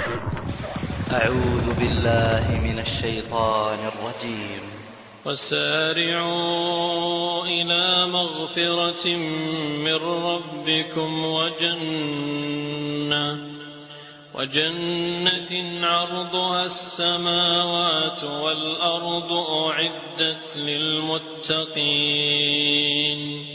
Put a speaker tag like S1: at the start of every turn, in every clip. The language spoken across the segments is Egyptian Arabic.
S1: أعوذ بالله من الشيطان الرجيم
S2: وسارعوا إلى مغفرة من ربكم وجنة وجنة عرضها السماوات والأرض أعدت للمتقين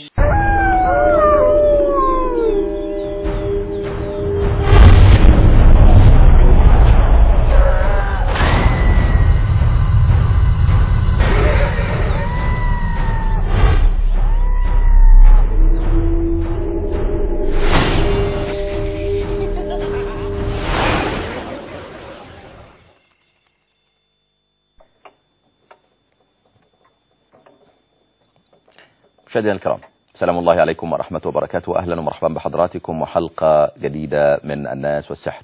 S3: مشاهدينا الكرام سلام الله عليكم ورحمة وبركاته أهلا ومرحبا بحضراتكم وحلقة جديدة من الناس والسحر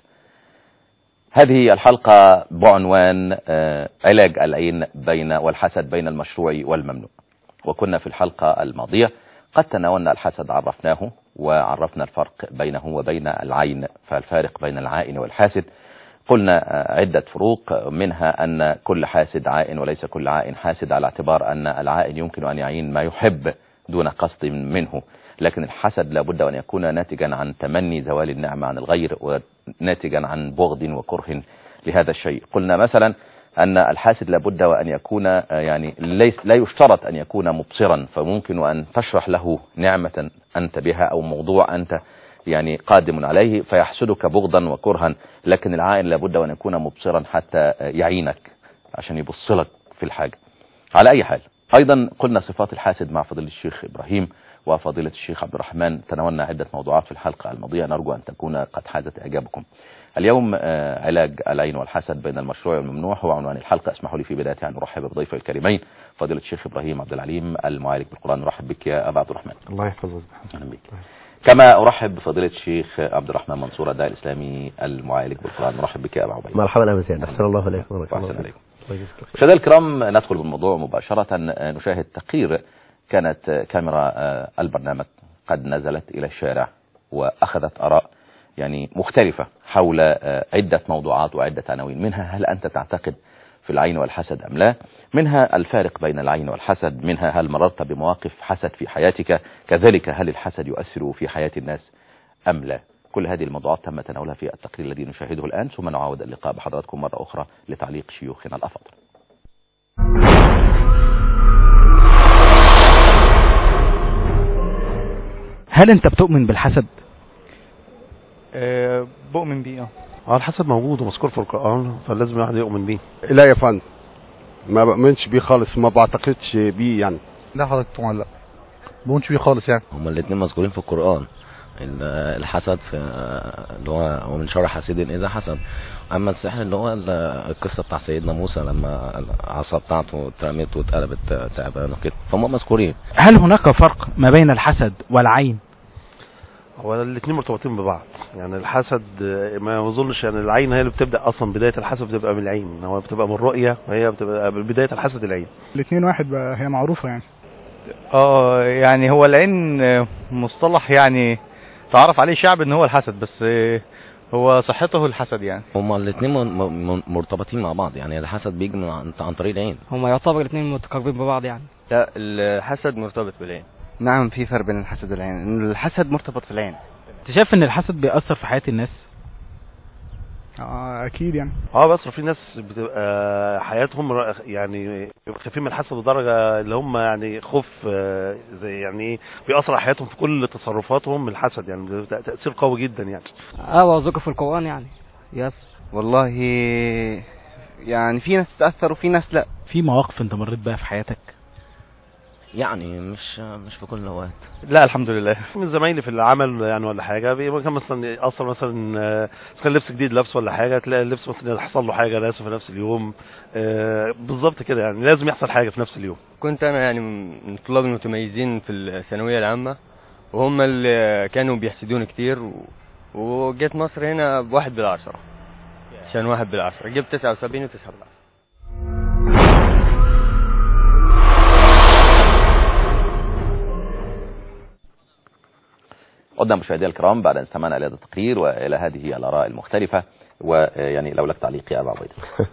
S3: هذه الحلقة بعنوان آه، علاج العين بين والحسد بين المشروع والممنوع وكنا في الحلقة الماضية قد تناولنا الحسد عرفناه وعرفنا الفرق بينه وبين العين فالفارق بين العائن والحاسد قلنا آه، عدة فروق منها أن كل حاسد عائن وليس كل عائن حاسد على اعتبار أن العائن يمكن أن يعين ما يحب دون قصد منه لكن الحسد لابد أن يكون ناتجا عن تمني زوال النعمة عن الغير وناتجا عن بغض وكره لهذا الشيء قلنا مثلا أن الحاسد لابد وأن يكون يعني ليس لا يشترط أن يكون مبصرا فممكن أن تشرح له نعمة أنت بها أو موضوع أنت يعني قادم عليه فيحسدك بغضا وكرها لكن العائن لابد وأن يكون مبصرا حتى يعينك عشان يبص لك في الحاجة على أي حال أيضا قلنا صفات الحاسد مع فضيلة الشيخ إبراهيم وفضيلة الشيخ عبد الرحمن تناولنا عدة موضوعات في الحلقة الماضية نرجو أن تكون قد حازت إعجابكم اليوم آه، علاج العين والحسد بين المشروع والممنوع هو عنوان الحلقة اسمحوا لي في بداية أن أرحب بضيفي الكريمين فضيلة الشيخ إبراهيم عبد العليم المعالج بالقرآن نرحب بك يا أبا عبد الرحمن
S4: الله يحفظك
S3: أهلا بك كما أرحب بفضيلة الشيخ عبد الرحمن منصور الداعي الإسلامي المعالج بالقرآن نرحب بك يا أبا عبيد
S4: مرحبا أبا سيد أحسن الله عليكم
S3: وأحسن عليكم مشاهدينا الكرام ندخل بالموضوع مباشرة نشاهد تقرير كانت كاميرا البرنامج قد نزلت إلى الشارع وأخذت آراء يعني مختلفة حول عدة موضوعات وعدة عناوين منها هل أنت تعتقد في العين والحسد أم لا منها الفارق بين العين والحسد منها هل مررت بمواقف حسد في حياتك كذلك هل الحسد يؤثر في حياة الناس أم لا كل هذه الموضوعات تم تناولها في التقرير الذي نشاهده الآن ثم نعاود اللقاء بحضراتكم مرة أخرى لتعليق شيوخنا الأفاضل
S5: هل انت بتؤمن بالحسد
S6: أه بؤمن بيه اه
S7: اه الحسد موجود ومذكور في القرآن فلازم الواحد يؤمن بيه
S8: لا يا فندم ما بؤمنش بيه خالص ما بعتقدش بيه يعني
S6: لا حضرتك طبعا لا بؤمنش بيه خالص يعني
S9: هما الاثنين مذكورين في القرآن ال- الحسد في اللي هو ومن شر حسد إذا حسد أما السحر اللي هو ال- القصة بتاع سيدنا موسى لما العصا بتاعته اترمت واتقلبت تعبان وكده فهم مذكورين
S5: هل هناك فرق ما بين الحسد والعين
S7: هو الاثنين مرتبطين ببعض يعني الحسد آه، ما اظنش يعني العين هي اللي بتبدا اصلا بدايه الحسد بتبقى من العين هو بتبقى من الرؤيه وهي بتبقى بدايه الحسد العين
S10: الاثنين واحد بقى هي معروفة يعني
S6: اه يعني هو العين آه، مصطلح يعني تعرف عليه شعب ان هو الحسد بس آه، هو صحته الحسد يعني
S9: هما الاثنين م- م- مرتبطين مع بعض يعني الحسد بيجي من عن, عن طريق العين
S11: هما يعتبر الاثنين متقاربين ببعض يعني
S12: لا الحسد مرتبط بالعين
S11: نعم في فرق بين الحسد والعين إن الحسد مرتبط في العين
S5: انت شايف ان الحسد بيأثر في حياة الناس
S10: آه اكيد يعني
S7: اه بس في ناس بتبقى حياتهم ر- يعني خايفين من الحسد لدرجه اللي هم يعني خوف آه، زي يعني ايه بيأثر على حياتهم في كل تصرفاتهم من الحسد يعني بيبقى تأثير قوي جدا يعني
S11: اه وذكر في القرآن يعني يس والله يعني في ناس تتأثر وفي ناس لا
S5: في مواقف انت مريت بها في حياتك
S9: يعني مش مش في كل الأوقات
S6: لا الحمد لله
S7: من زمايلي في العمل يعني ولا حاجه بيبقى كان مثلا اصلا مثلا آه، إذا كان لبس جديد لابسه ولا حاجه تلاقي اللبس مثلا حصل له حاجه لابسه في نفس اليوم آه، بالظبط كده يعني لازم يحصل حاجه في نفس اليوم
S12: كنت انا يعني من الطلاب المتميزين في الثانويه العامه وهم اللي كانوا بيحسدوني كتير و... وجيت مصر هنا بواحد بالعشرة عشان واحد بالعشرة جبت تسعة وسبعين وتسعة بالعشرة
S3: قدام مشاهدينا الكرام بعد ان استمعنا الى هذا التقرير والى هذه الاراء المختلفه ويعني لو لك تعليق يا ابا عبيده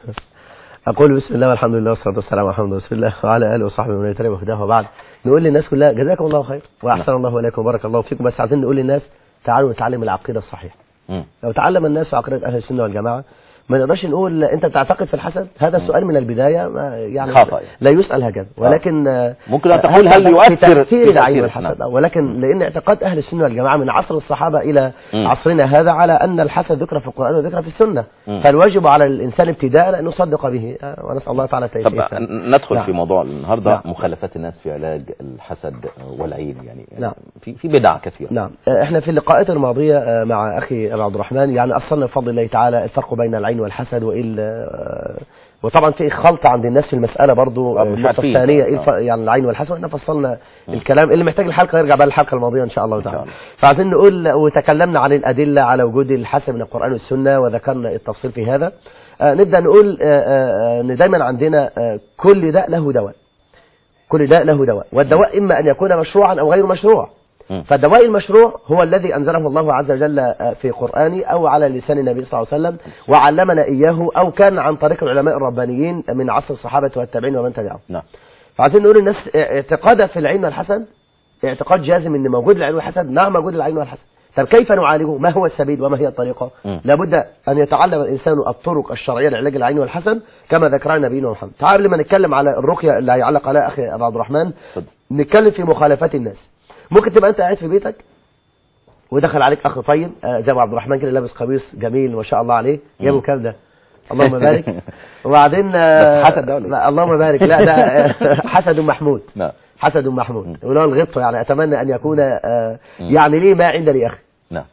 S4: أقول بسم الله والحمد لله والصلاة والسلام على محمد رسول الله وعلى آله وصحبه ومن يتبع هداه وبعد نقول للناس كلها جزاكم الله خير وأحسن الله إليكم وبارك الله فيكم بس عايزين نقول للناس تعالوا نتعلم العقيدة الصحيحة
S3: مم.
S4: لو تعلم الناس عقيدة أهل السنة والجماعة ما نقدرش نقول أنت بتعتقد في الحسد هذا السؤال من البداية ما يعني
S3: خطأ يعني.
S4: لا يسأل هكذا ولكن آه،
S3: ممكن أن تقول هل
S4: في
S3: يؤثر
S4: تأثير
S3: في
S4: العين
S3: تأثير؟
S4: والحسد
S3: نعم.
S4: ولكن لأن اعتقاد أهل السنة والجماعة من عصر الصحابة إلى
S3: مم.
S4: عصرنا هذا على أن الحسد ذكر في القرآن وذكر في السنة
S3: مم.
S4: فالواجب على الإنسان ابتداء أن يصدق به آه، ونسأل الله تعالى
S3: طب
S4: التوفيق
S3: ن- ندخل
S4: نعم.
S3: في موضوع النهارده
S4: نعم.
S3: مخالفات الناس في علاج الحسد والعين يعني
S4: نعم.
S3: في في بدع كثيره
S4: نعم آه، احنا في اللقاءات الماضية آه، مع اخي ابو عبد الرحمن يعني اصلنا بفضل الله تعالى الفرق بين العين والحسد وايه ال- آه، وطبعا في خلط عند الناس في المسألة برضو
S3: آه،
S4: آه،
S3: مش
S4: النقطة
S3: عارفين.
S4: الثانية ايه
S3: آه.
S4: الف- يعني العين والحسد واحنا فصلنا الكلام اللي محتاج الحلقة يرجع بقى الحلقة الماضية ان شاء الله تعالى فعايزين نقول وتكلمنا عن الأدلة على وجود الحسد من القرآن والسنة وذكرنا التفصيل في هذا آه، نبدأ نقول آه، آه، ان دايما عندنا آه، كل داء له دواء كل داء له دواء والدواء إما أن يكون مشروعا أو غير مشروع
S3: مم.
S4: فالدواء المشروع هو الذي أنزله الله عز وجل في قرآنه أو على لسان النبي صلى الله عليه وسلم وعلمنا إياه أو كان عن طريق العلماء الربانيين من عصر الصحابة والتابعين ومن تبعهم
S3: نعم
S4: فعايزين نقول الناس اعتقادها في العين والحسد اعتقاد جازم ان موجود العين والحسد نعم موجود العين والحسد طب كيف نعالجه ما هو السبيل وما هي الطريقة
S3: مم.
S4: لابد أن يتعلم الإنسان الطرق الشرعية لعلاج العين والحسد كما ذكرها نبينا محمد تعال لما نتكلم على الرقية اللي هيعلق عليها أخي أبو عبد الرحمن
S3: اتفضل.
S4: نتكلم في مخالفات الناس ممكن تبقى أنت قاعد في بيتك ودخل عليك أخ طيب آه، زي أبو عبد الرحمن كده لابس قميص جميل ما شاء الله عليه جابه كام ده اللهم بارك وبعدين آه،
S3: بس حسد ده ولا إيه؟
S4: لا اللهم بارك لا ده آه، حسد محمود
S3: نعم
S4: حسد محمود ولو الغبطة يعني أتمنى أن يكون آه، يعني لي ما عند لي أخي
S3: نعم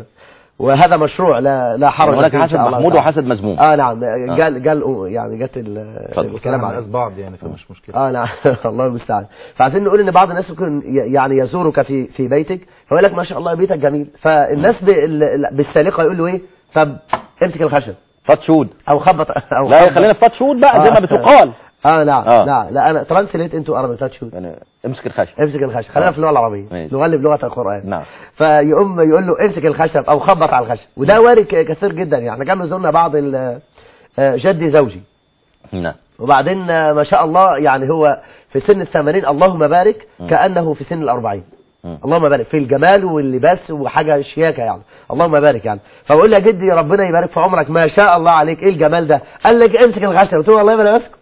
S4: وهذا مشروع لا لا حرج
S3: هناك
S4: فيه إن
S3: حسد
S4: شاء الله
S3: محمود
S4: تعالى.
S3: وحسد مذموم
S4: اه نعم قال قال يعني جت ال-
S3: اتفضل.
S4: الكلام على
S5: بعض يعني فمش مشكلة
S4: اه نعم الله المستعان فعايزين نقول ان بعض الناس ممكن ي- يعني يزورك في في بيتك فيقول لك ما شاء الله بيتك جميل فالناس بال- بالسالقه يقول له ايه طب امسك الخشب
S3: فتشود
S4: او خبط او
S3: لا
S4: خبط.
S3: خلينا في فتشود بقى زي ما
S4: آه.
S3: بتقال
S4: اه نعم
S3: آه.
S4: نعم لا انا ترانسليت انتو ارابي تاتشود
S3: يعني امسك الخشب
S4: امسك الخشب خلينا
S3: آه.
S4: في اللغه العربيه
S3: ماشي.
S4: نغلب لغه القران
S3: نعم
S4: فيقوم يقول له امسك الخشب او خبط على الخشب وده وارد ك- كثير جدا يعني كانوا زرنا بعض ال- آه، جدي زوجي
S3: نعم
S4: وبعدين آه، ما شاء الله يعني هو في سن الثمانين اللهم بارك كأنه في سن الأربعين
S3: مم.
S4: اللهم بارك في الجمال واللباس وحاجة شياكة يعني اللهم بارك يعني فبقول يا جدي ربنا يبارك في عمرك ما شاء الله عليك ايه الجمال ده قال لك امسك الخشب قلت له والله ما انا ماسكه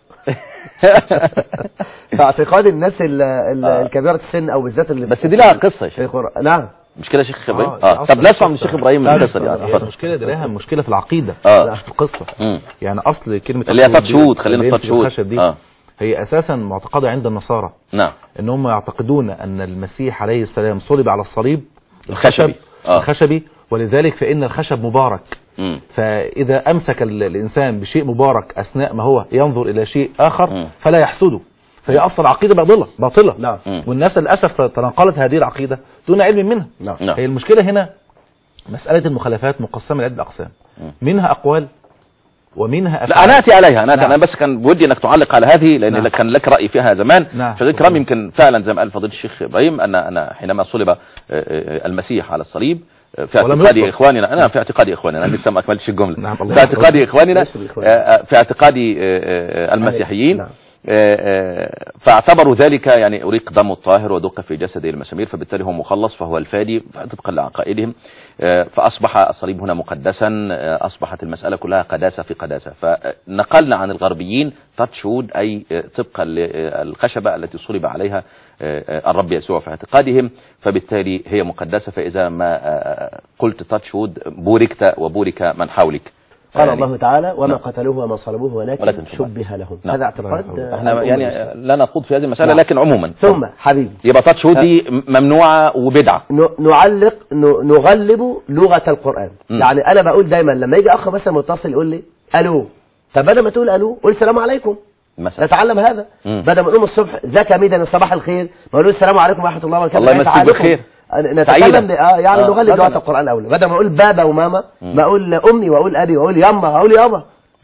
S4: فاعتقاد الناس ال- ال-
S3: آه.
S4: الكبيرة السن او بالذات اللي
S3: بس دي لها قصه يا
S4: في
S3: شيخ
S4: القرآن نعم
S3: مش كده يا شيخ ابراهيم
S5: آه،
S3: اه
S5: أصل
S3: طب نسمع من
S5: القصة.
S3: الشيخ ابراهيم
S5: لا،
S3: القصه دي
S5: هي
S3: آه، اتفضل
S5: المشكلة ده لها مشكلة في العقيدة
S3: آه.
S5: مش في القصة
S3: مم.
S5: يعني أصل كلمة
S3: اللي هي
S5: الخشب دي-
S3: فتشود، خلينا
S5: اللي
S3: في
S5: هي
S3: فتشود.
S5: الخشب دي
S3: آه.
S5: هي أساسا معتقدة عند النصارى
S3: نعم
S5: ان هم يعتقدون ان المسيح عليه السلام صلب على الصليب
S3: الخشبي. آه.
S5: الخشبي ولذلك فإن الخشب مبارك
S3: مم.
S5: فإذا أمسك ال- الإنسان بشيء مبارك أثناء ما هو ينظر إلى شيء آخر
S3: مم.
S5: فلا يحسده فهي أصلا عقيدة باطلة باطلة
S4: نعم
S3: مم.
S5: والناس للأسف تنقلت هذه العقيدة دون علم منها
S4: نعم
S3: نعم
S5: هي المشكلة هنا مسألة المخالفات مقسمة لعدة أقسام
S3: مم.
S5: منها أقوال ومنها
S3: لا انا اتي عليها انا
S5: نعم.
S3: انا بس كان بودي انك تعلق على هذه لان
S5: نعم.
S3: كان لك راي فيها زمان
S5: نعم.
S3: فذلك الكرام يمكن فعلا زي ما قال فضيله الشيخ ابراهيم ان انا حينما صلب آه، آه، المسيح على الصليب آه، في
S5: ولم
S3: اعتقاد
S5: يصلب.
S3: اخواننا انا في اعتقاد اخواننا انا لسه ما اكملتش الجمله
S5: نعم، الله
S3: في اعتقاد
S5: يحفظك.
S3: اخواننا
S4: يسر إخواننا.
S3: آه، آه، في اعتقاد آه، آه، المسيحيين
S4: نعم.
S3: آه، آه، فاعتبروا ذلك يعني أريق دم الطاهر ودق في جسده المسامير فبالتالي هو مخلص فهو الفادي طبقا لعقائدهم آه، فأصبح الصليب هنا مقدسا آه، أصبحت المسألة كلها قداسة في قداسة فنقلنا عن الغربيين تاتشود أي آه، طبقا للخشبة التي صلب عليها آه، آه، الرب يسوع في اعتقادهم فبالتالي هي مقدسة فإذا ما آه، قلت تاتشود بوركت وبورك من حولك
S4: قال
S3: يعني
S4: الله تعالى وما
S3: نعم.
S4: قتلوه وما صلبوه ولكن,
S3: ولكن
S4: شبه لهم
S3: نعم.
S4: هذا اعتقاد آه،
S3: احنا
S4: الأمة
S3: يعني
S4: الإسلامية.
S3: لا نخوض في هذه المسألة
S4: نعم.
S3: لكن عموما
S4: ثم حبيبي
S3: يبقى تاتشود دي ممنوعة وبدعة
S4: ن- نعلق ن- نغلب لغة القرآن
S3: م.
S4: يعني أنا بقول دايما لما يجي أخ مثلا متصل يقول لي ألو طب بدل ما تقول ألو قول السلام عليكم
S3: مثلا
S4: نتعلم هذا
S3: مم.
S4: بدل ما نقوم الصبح ازيك يا ميدان صباح الخير ما نقول السلام عليكم ورحمة الله وبركاته
S3: الله يمسيك
S4: تعالوا.
S3: بالخير.
S4: نتكلم
S3: سعيدا.
S4: ب- اه يعني
S3: آه،
S4: نغلب لغة
S3: مثلا.
S4: القرآن أولى بدل ما أقول بابا وماما
S3: مم.
S4: ما أقول أمي وأقول أبي وأقول يما أقول يابا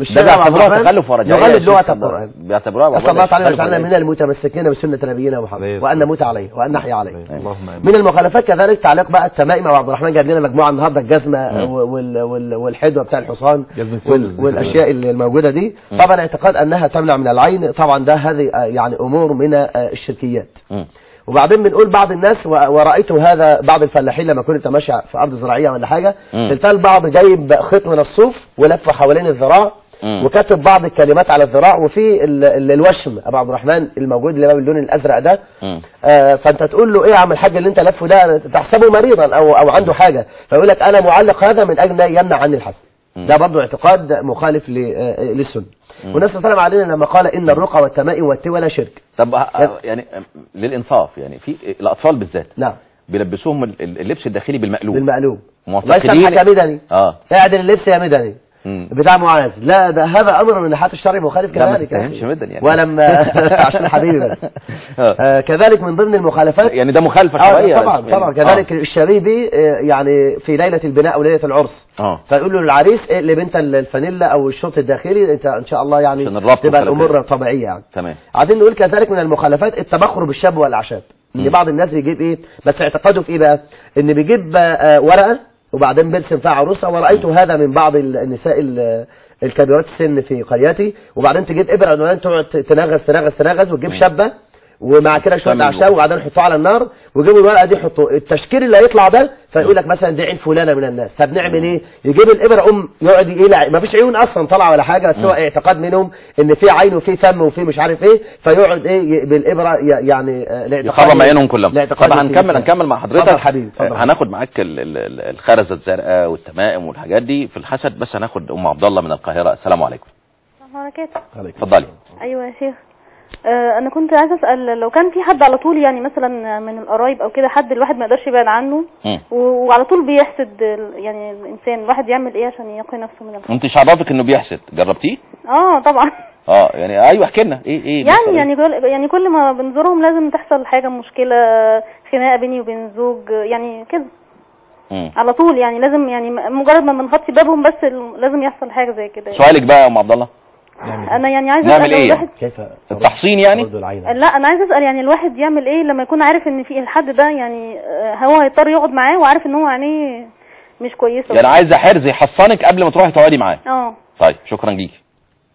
S4: مش
S3: ده
S4: كده يا عبد
S3: بيعتبروها
S4: الرحمن؟
S3: تخلف ورجعيه
S4: نغلب
S3: يا شيخ
S4: لغة
S3: عبد الله.
S4: القرآن
S3: بيعتبروها
S4: أسأل الله تعالى أن
S3: تخلف
S4: يجعلنا
S3: ورجعية.
S4: من المتمسكين بسنة نبينا محمد وأن نموت عليه وأن نحيا عليه
S5: اللهم امين
S4: من المخالفات كذلك تعليق بقى التمائم وعبد الرحمن جاب لنا مجموعه النهارده الجزمه
S3: مم.
S4: وال وال والحدوه بتاع الحصان
S5: جزمة
S4: وال
S5: سوز.
S4: والاشياء اللي الموجوده دي
S3: مم.
S4: طبعا اعتقاد انها تمنع من العين طبعا ده هذه آه، يعني امور من آه، الشركيات
S3: مم.
S4: وبعدين بنقول بعض الناس و- ورأيت هذا بعض الفلاحين لما كنت ماشي في أرض زراعية ولا حاجة
S3: مم.
S4: تلقى البعض جايب خيط من الصوف ولفه حوالين الذراع
S3: مم.
S4: وكاتب بعض الكلمات على الذراع وفي ال- ال- الوشم أبو عبد الرحمن الموجود اللي هو باللون الأزرق ده
S3: مم.
S4: آه، فانت تقول له ايه يا عم الحاج اللي انت لفه ده تحسبه مريضا او او عنده حاجه فيقول لك انا معلق هذا من اجل أن يمنع عني الحسن
S3: مم.
S4: ده برضو اعتقاد مخالف ل- آه، للسنه
S3: مم.
S4: والنبي صلى الله عليه وسلم علينا لما قال ان الرقى والتمائم والتولى شرك
S3: طب آه، يعني آه، للانصاف يعني في الاطفال بالذات
S4: نعم
S3: بيلبسوهم ال- ال- اللبس الداخلي بالمقلوب
S4: بالمقلوب الله
S3: معتقدين
S4: يسامحك يا مدني
S3: اه
S4: اعدل اللبس يا مدني
S3: مم.
S4: بتاع معاذ لا ده هذا امر من ناحيه الشرع مخالف
S3: لا ما
S4: كذلك يا أخي.
S3: تتهمش مدني يعني.
S4: ولما عشان حبيبي بس
S3: آه.
S4: آه، كذلك من ضمن المخالفات
S3: يعني ده مخالفه
S4: آه
S3: شرعيه
S4: طبعا
S3: يعني-
S4: طبعا كذلك الشريبي آه، يعني في ليله البناء او ليله العرس
S3: اه
S4: فيقول له للعريس اقلب انت الفانيلا او الشورت الداخلي انت ان شاء الله يعني
S3: عشان الربط
S4: تبقى
S3: والكلام
S4: الامور طبيعيه يعني
S3: تمام
S4: عايزين نقول كذلك من المخالفات التبخر بالشاب والاعشاب ان
S3: مم.
S4: بعض الناس بيجيب ايه بس اعتقاده في ايه بقى ان بيجيب آه، ورقه وبعدين بيرسم فيها عروسه ورايت هذا من بعض ال- النساء ال- الكبيرات السن في قريتي وبعدين تجيب ابره عنوان تقعد تنغز تنغز تنغز وتجيب
S3: مم.
S4: شابه ومع كده شويه
S3: تعمل
S4: اعشاب وبعدين يحطوه على النار ويجيبوا الورقه دي يحطوا التشكيل اللي هيطلع ده فيقول لك مثلا دي عين فلانه من الناس طب نعمل ايه يجيب الابره ام يقعد يقلع ما فيش عيون اصلا طالعه ولا حاجه بس هو اعتقاد منهم ان في عين وفي فم وفي مش عارف ايه فيقعد ايه ي- بالابره ي- يعني آه، لاعتقاد
S3: يخرم عينهم كلهم
S4: لاعتقاد
S3: طب
S4: في
S3: هنكمل
S4: الإسلام.
S3: هنكمل مع حضرتك
S4: اتفضل حبيبي اتفضل.
S3: آه، هناخد معاك ال- ال- ال- الخرزه الزرقاء والتمائم والحاجات دي في الحسد بس هناخد ام عبد الله من القاهره السلام عليكم
S13: بركاته
S3: اتفضلي
S13: ايوه يا شيخ آه انا كنت عايزه اسال لو كان في حد على طول يعني مثلا من القرايب او كده حد الواحد ما يقدرش يبعد عنه
S3: مم.
S13: و- وعلى طول بيحسد ال- يعني الانسان الواحد يعمل ايه عشان يقي نفسه من الحسد
S3: انت مش عرفك انه بيحسد جربتيه
S13: اه طبعا
S3: اه يعني ايوه احكي لنا ايه ايه بيحصل
S13: يعني
S3: إيه؟
S13: يعني كل يعني كل ما بنزورهم لازم تحصل حاجه مشكله خناقه بيني وبين زوج يعني كده
S3: مم.
S13: على طول يعني لازم يعني م- مجرد ما بنغطي بابهم بس ال- لازم يحصل حاجه زي كده يعني.
S3: سؤالك بقى يا ام عبد الله
S13: انا يعني عايزه
S3: نعمل
S13: اسال لو
S3: ايه
S13: الواحد
S4: كيف
S3: التحصين يعني
S4: برضو العين
S13: لا انا عايزه اسال يعني الواحد يعمل ايه لما يكون عارف ان في الحد ده يعني آه، هو هيضطر يقعد معاه وعارف ان هو عينيه مش كويسه
S3: يعني عايزه حرز يحصنك قبل ما تروحي تقعدي معاه
S13: اه
S3: طيب شكرا ليكي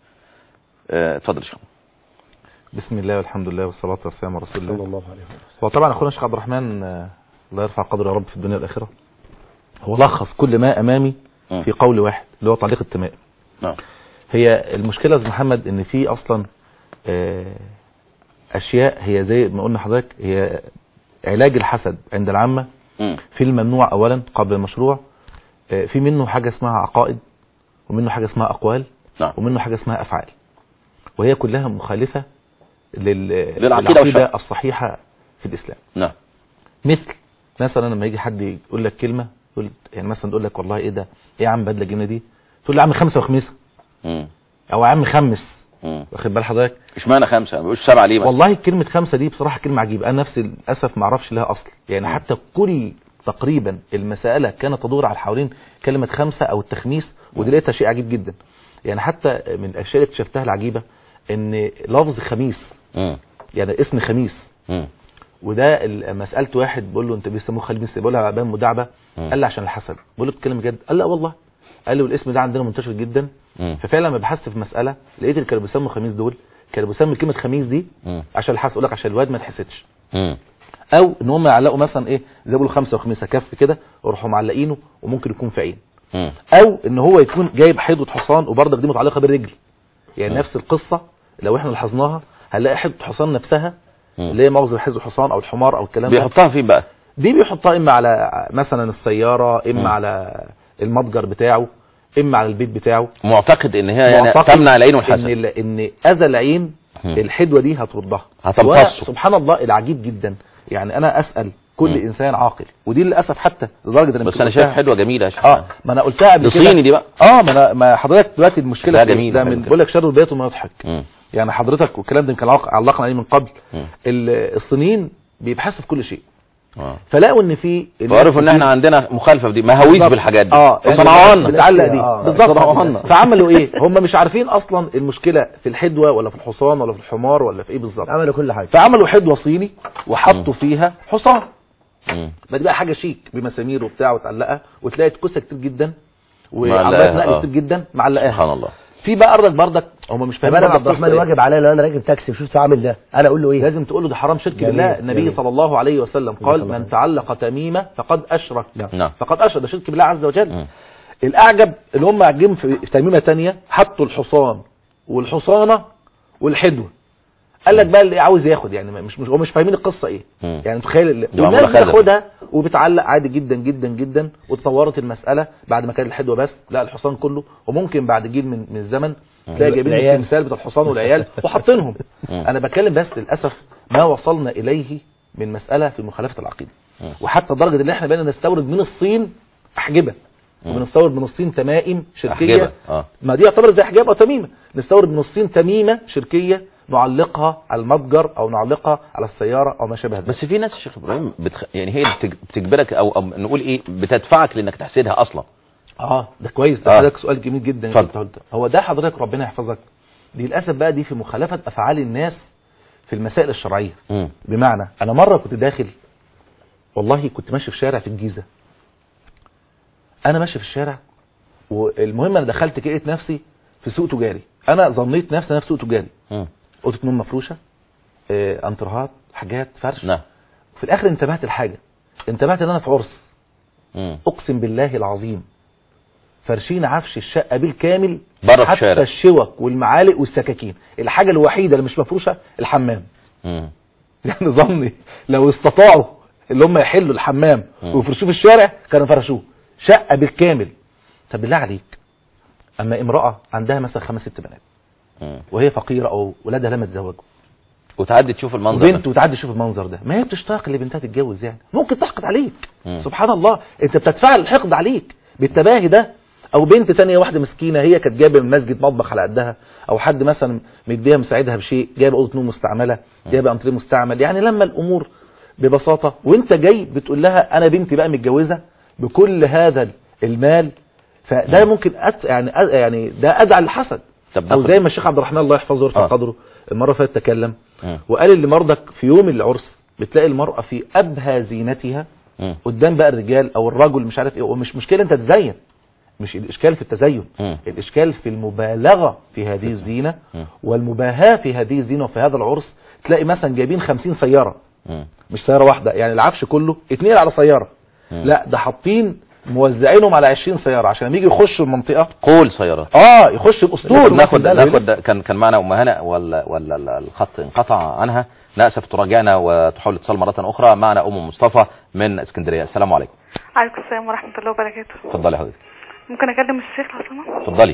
S3: آه، اتفضل يا شيخ
S5: بسم الله والحمد لله والصلاة والسلام على رسول الله
S4: صلى الله عليه وسلم
S5: هو طبعا اخونا الشيخ عبد الرحمن آه، الله يرفع قدره يا رب في الدنيا والاخره هو لخص كل ما امامي
S3: مم.
S5: في قول واحد اللي هو تعليق التمائم
S3: نعم
S5: هي المشكله يا أستاذ محمد ان في اصلا آه، اشياء هي زي ما قلنا حضرتك هي علاج الحسد عند العامه
S3: مم.
S5: في الممنوع اولا قبل المشروع آه، في منه حاجه اسمها عقائد ومنه حاجه اسمها اقوال
S3: نعم.
S5: ومنه حاجه اسمها افعال وهي كلها مخالفه لل...
S3: للعقيدة والشرع.
S5: الصحيحه في الاسلام
S3: نعم
S5: مثل مثلا لما يجي حد يقول لك كلمه يقول يعني مثلا تقول لك والله ايه ده ايه يا عم بدله الجنيه دي تقول له يا عم خمسه وخميسه
S3: مم.
S5: او يا عم خمس
S3: مم.
S5: واخد بال حضرتك
S3: اشمعنى خمسه ما بيقولش سبعه ليه بس
S5: والله كلمه خمسه دي بصراحه كلمه عجيبه انا نفسي للاسف ما اعرفش لها اصل يعني
S3: مم.
S5: حتى كل تقريبا المساله كانت تدور على حوالين كلمه خمسه او التخميس ودي لقيتها شيء عجيب جدا يعني حتى من الاشياء اللي اكتشفتها العجيبه ان لفظ خميس
S3: مم.
S5: يعني اسم خميس
S3: مم.
S5: وده ال- لما سالت واحد بقول له انت بيسموه خميس بقول له بان مداعبه
S3: مم.
S5: قال لي عشان الحسد بقول له بتتكلم بجد قال لا والله قال له الاسم ده عندنا منتشر جدا
S3: مم.
S5: ففعلا لما بحثت في مساله لقيت اللي كانوا بيسموا خميس دول كانوا بيسموا كلمه خميس دي
S3: مم.
S5: عشان الحسد يقول لك عشان الواد ما تحسدش
S3: مم.
S5: او ان هم يعلقوا مثلا ايه زي ما بيقولوا خمسه وخميسه كف كده ويروحوا معلقينه وممكن يكون في عين
S3: مم.
S5: او ان هو يكون جايب حيضه حصان وبرضك دي متعلقه بالرجل يعني
S3: مم.
S5: نفس القصه لو احنا لاحظناها هنلاقي حيضه حصان نفسها
S3: مم.
S5: اللي هي مغزى حيض الحصان او الحمار او الكلام ده
S3: بيحطها فين بقى
S5: دي بيحطها اما على مثلا السياره اما
S3: مم.
S5: على المتجر بتاعه اما على البيت بتاعه
S3: معتقد ان هي يعني
S5: معتقد
S3: تمنع العين
S5: ان
S3: والحسد
S5: ال- ان اذى العين
S3: مم.
S5: الحدوه دي هتردها
S3: هتمتصه.
S5: سبحان الله العجيب جدا يعني انا اسال كل
S3: مم.
S5: انسان عاقل ودي للاسف حتى لدرجه ان
S3: بس انا شايف حلوه جميله يا شيخ
S5: اه ما انا قلتها قبل
S3: دي
S5: كده
S3: صيني دي بقى
S5: اه ما انا ما حضرتك دلوقتي المشكله
S3: لا
S5: في إيه؟
S3: جميل،
S5: ده
S3: حلو
S5: من
S3: كده.
S5: بقول لك شر البيت وما يضحك
S3: مم.
S5: يعني حضرتك والكلام ده يمكن علق- علقنا عليه من قبل
S3: مم.
S5: ال- الصينيين بيبحثوا في كل شيء
S3: اه
S5: فلاقوا ان في
S3: وعرفوا ان احنا عندنا مخالفه في دي مهاويس
S5: بالظبط.
S3: بالحاجات دي
S5: اه يعني
S3: صنعونا
S5: بتعلق دي
S3: آه.
S5: بالظبط
S3: صنعونا
S5: فعملوا ايه هم مش عارفين اصلا المشكله في الحدوه ولا في الحصان ولا في الحمار ولا في ايه بالظبط
S4: عملوا كل حاجه
S5: فعملوا حدوه صيني وحطوا فيها حصان
S3: مم.
S5: بقى دي بقى حاجه شيك بمسامير وبتاع وتعلقها وتلاقي كوسه كتير جدا
S3: معلقاها،
S5: وعربيات نقل
S3: آه.
S5: كتير جدا معلقاها
S3: سبحان الله
S5: في بقى ارضك بردك هم مش
S4: طب
S5: فاهمين
S4: انا
S5: برضك
S4: عبد الرحمن
S5: قصة إيه.
S4: واجب عليا لو انا راكب تاكسي وشفت عامل ده انا اقول له ايه
S5: لازم تقول له ده حرام شرك
S4: جميل،
S5: بالله النبي
S4: جميل.
S5: صلى الله عليه وسلم قال
S4: الله
S5: من تعلق تميمه فقد اشرك
S3: نعم
S5: فقد اشرك ده شرك بالله عز وجل
S3: مم.
S5: الاعجب اللي هم عاجبين في في تميمه تانية حطوا الحصان والحصانه والحدوه قال لك بقى اللي عاوز ياخد يعني مش مش هو مش فاهمين القصه ايه
S3: مم.
S5: يعني تخيل ال-
S3: دي
S5: والناس
S3: معمولة خزف.
S5: بتاخدها وبتعلق عادي جدا جدا جدا وتطورت المساله بعد ما كان الحدوه بس لا الحصان كله وممكن بعد جيل من من الزمن تلاقي جايبين
S4: العيال.
S5: التمثال بتاع الحصان والعيال وحاطينهم
S3: مم.
S5: انا بتكلم بس للاسف ما وصلنا اليه من مساله في مخالفه العقيده
S3: مم.
S5: وحتى لدرجه ان احنا بقينا نستورد من الصين احجبه
S3: مم.
S5: وبنستورد من الصين تمائم شركيه
S3: أحجبة. اه
S5: ما دي يعتبر زي حجاب او تميمه نستورد من الصين تميمه شركيه نعلقها على المتجر او نعلقها على السياره او ما شابه ذلك
S3: بس في ناس يا شيخ ابراهيم بتخ... يعني هي بتج... بتجبرك او... او نقول ايه بتدفعك لانك تحسدها اصلا
S5: اه ده كويس ده
S3: آه.
S5: حضرتك سؤال جميل جدا
S3: اتفضل.
S5: انت قلته. هو ده حضرتك ربنا يحفظك دي للاسف بقى دي في مخالفه افعال الناس في المسائل الشرعيه
S3: مم.
S5: بمعنى انا مره كنت داخل والله كنت ماشي في شارع في الجيزه انا ماشي في الشارع والمهم انا دخلت كده لقيت نفسي في سوق تجاري انا ظنيت نفسي انا في سوق تجاري
S3: مم.
S5: اوضه نوم مفروشه آه، انترهات حاجات فرش
S3: نعم
S5: في الاخر انتبهت لحاجه انتبهت ان انا في عرس
S3: مم.
S5: اقسم بالله العظيم فرشين عفش الشقه بالكامل
S3: بره في
S5: حتى
S3: الشارع.
S5: الشوك والمعالق والسكاكين الحاجه الوحيده اللي مش مفروشه الحمام
S3: مم.
S5: يعني ظني لو استطاعوا اللي هم يحلوا الحمام
S3: مم.
S5: ويفرشوه في الشارع كانوا فرشوه شقه بالكامل طب بالله عليك اما امراه عندها مثلا خمس ست بنات
S3: مم.
S5: وهي فقيره او ولادها لم يتزوجوا
S3: وتعدي تشوف المنظر ده.
S5: وبنت وتعدي تشوف المنظر ده ما هي بتشتاق لبنتها تتجوز يعني ممكن تحقد عليك
S3: مم.
S5: سبحان الله انت بتتفاعل الحقد عليك بالتباهي ده او بنت تانية واحده مسكينه هي كانت جايبه من مسجد مطبخ على قدها او حد مثلا مديها مساعدها بشيء جايبه اوضه نوم مستعمله جايبه انتريه مستعمل يعني لما الامور ببساطه وانت جاي بتقول لها انا بنتي بقى متجوزه بكل هذا المال فده ممكن أت يعني أ- يعني ده ادعى للحسد
S3: طب
S5: او
S3: ناخد-
S5: زي ما الشيخ عبد الرحمن الله يحفظه ويرفع
S3: آه.
S5: قدره المره اللي فاتت تكلم
S3: مم.
S5: وقال اللي مرضك في يوم العرس بتلاقي المرأة في أبهى زينتها
S3: مم.
S5: قدام بقى الرجال أو الرجل مش عارف إيه ومش مشكلة أنت تزين مش الإشكال في التزين
S3: مم.
S5: الإشكال في المبالغة في هذه الزينة
S3: مم.
S5: والمباهاة في هذه الزينة وفي هذا العرس تلاقي مثلا جايبين خمسين سيارة
S3: مم.
S5: مش سيارة واحدة يعني العفش كله اتنين على سيارة
S3: مم.
S5: لا ده حاطين موزعينهم على 20 سيارة عشان لما يجي يخشوا المنطقة
S3: قول سيارات
S5: اه يخش بأسطول
S3: ناخد ناخد كان كان معنا ام هنا ولا ولا ال- الخط انقطع عنها ناسف تراجعنا وتحاول الاتصال مره اخرى معنا ام مصطفى من اسكندريه السلام عليكم
S14: عليكم السلام ورحمة الله وبركاته
S3: اتفضلي يا حضرتك
S14: ممكن أكلم الشيخ لو سمحت
S3: اتفضلي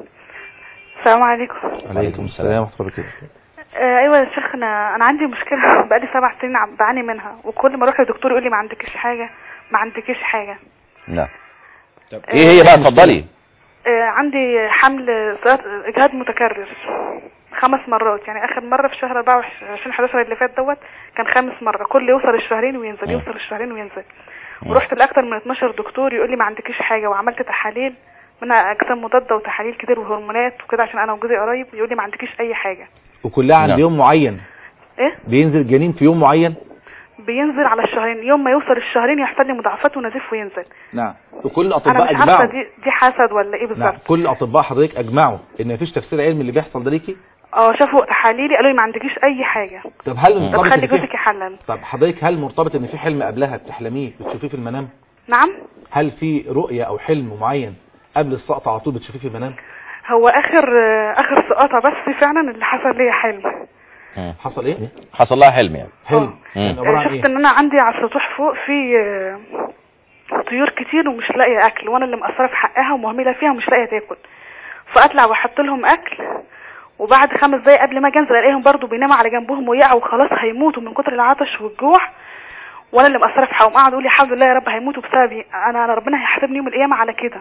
S14: السلام عليكم
S5: عليكم السلام ورحمة الله وبركاته
S14: آه أيوة يا شيخ أنا أنا عندي مشكلة بقالي سبع سنين عم بعاني منها وكل ما أروح لدكتور يقول لي ما عندكيش حاجة ما عندكيش حاجة
S3: نعم ايه هي بقى اتفضلي
S14: آه عندي حمل صغير- إجهاض متكرر خمس مرات يعني آخر مرة في شهر 24 11 اللي فات دوت كان خامس مرة كل يوصل الشهرين وينزل يوصل الشهرين وينزل ورحت لأكتر من 12 دكتور يقول لي ما عندكيش حاجة وعملت تحاليل منها أجسام مضادة وتحاليل كتير وهرمونات وكده عشان أنا وجوزي قريب يقول لي ما عندكيش أي حاجة
S5: وكلها عند
S3: نعم.
S5: يوم معين
S14: إيه
S5: بينزل الجنين في يوم معين
S14: بينزل على الشهرين يوم ما يوصل الشهرين يحصل لي مضاعفات ونزيف وينزل
S5: نعم وكل
S14: انا
S5: الاطباء
S14: مش عارفه
S5: اجمعوا
S14: دي دي حسد ولا ايه
S5: نعم
S14: بالظبط
S5: كل الاطباء حضرتك اجمعوا ان مفيش تفسير علمي اللي بيحصل ده ليكي
S14: اه شافوا تحاليلي قالوا لي ما عندكيش اي حاجه
S5: طب هل
S14: طب
S5: مرتبط
S14: خلي
S5: ان في
S14: جوزك يحلل
S5: طب حضرتك هل مرتبط ان في حلم قبلها بتحلميه بتشوفيه في المنام
S14: نعم
S5: هل في رؤيه او حلم معين قبل السقط على طول بتشوفيه في المنام
S14: هو اخر آه، اخر سقطه بس فعلا اللي حصل لي حلم
S3: مم.
S5: حصل ايه
S3: حصل لها حلم يعني
S5: حلم
S3: مم.
S5: يعني عباره
S14: آه،
S5: عن
S14: شفت
S5: ايه
S14: ان انا عندي على السطوح فوق في آه، طيور كتير ومش لاقيه اكل وانا اللي مقصره في حقها ومهمله فيها ومش لاقيه تاكل فاطلع واحط لهم اكل وبعد خمس دقايق قبل ما اجي انزل الاقيهم برضو بيناموا على جنبهم ويقعوا وخلاص هيموتوا من كتر العطش والجوع وانا اللي مقصره في حقهم قعدوا يقولوا لي الحمد لله يا رب هيموتوا بسببي انا انا ربنا هيحاسبني يوم القيامه على كده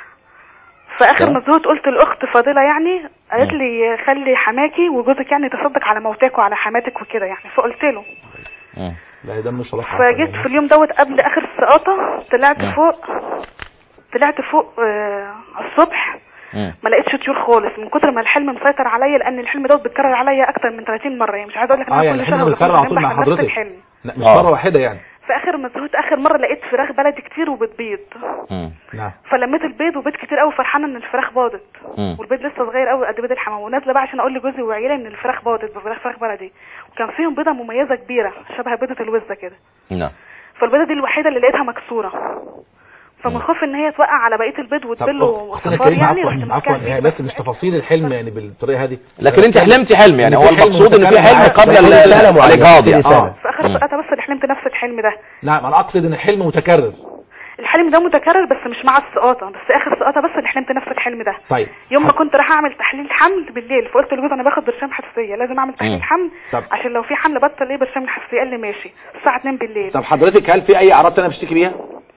S14: فاخر ما زهقت قلت لاخت فاضله يعني قالت لي خلي حماكي وجوزك يعني يتصدق على موتاك وعلى حماتك وكده يعني فقلت له
S3: مم.
S5: لا ده مش رفع
S14: فجيت في اليوم دوت قبل اخر السقاطه طلعت
S3: مم.
S14: فوق طلعت فوق آه الصبح
S3: مم.
S14: ما لقيتش طيور خالص من كتر ما الحلم مسيطر عليا لان الحلم دوت بيتكرر عليا اكتر من 30 مره يعني مش عايزه اقول لك ان
S5: اه
S14: انا
S5: يعني
S14: كل
S5: الحلم
S14: شهر
S5: بيتكرر
S14: بكون
S5: على طول مع
S14: بحلم نفس
S5: حضرتك
S14: الحلم
S5: لا مش
S3: آه.
S5: مره واحده يعني
S14: في اخر ما زهقت اخر مره لقيت فراخ بلدي كتير وبتبيض
S3: مم.
S5: نعم
S14: فلميت البيض وبيض كتير قوي فرحانه ان الفراخ باضت
S3: مم.
S14: والبيض لسه صغير قوي قد بيض الحمام ونازله بقى عشان اقول لجوزي وعيالي ان الفراخ باضت بفراخ فراخ بلدي وكان فيهم بيضه مميزه كبيره شبه بيضه الوزه كده
S3: نعم
S14: فالبيضه دي الوحيده اللي لقيتها مكسوره فمن خوف ان هي توقع على بقيه البيض
S5: طب
S14: وتبل
S5: أخ- اختنا
S14: وصفار
S5: الكريمه
S14: يعني رحت
S5: عفوا
S14: ماسكاها
S5: عفوا يعني بس مش تفاصيل الحلم يعني بالطريقه هذه
S3: لكن انت حلمتي حلم يعني
S5: إن
S3: هو
S5: في حلم
S3: المقصود ان في
S5: متكرر
S3: حلم
S5: معاك.
S3: قبل
S5: في
S3: ال-
S5: رسالة معينة.
S3: الاجهاض
S5: في
S3: يعني
S5: رسالة.
S14: في اخر سقطه بس اللي حلمت نفس الحلم ده
S5: نعم انا اقصد ان الحلم متكرر
S14: الحلم ده متكرر بس مش مع السقاطه بس اخر سقاطه بس اللي حلمت نفس الحلم ده
S5: طيب
S14: يوم ما كنت رايحه اعمل تحليل حمل بالليل فقلت لجوزي انا باخد برشام حساسيه لازم اعمل تحليل
S5: مم.
S14: حمل
S5: طب.
S14: عشان لو في حمل بطل ايه برشام الحساسيه قال لي ماشي الساعه 2 بالليل
S5: طب حضرتك هل في اي اعراض تانية بتشتكي بيها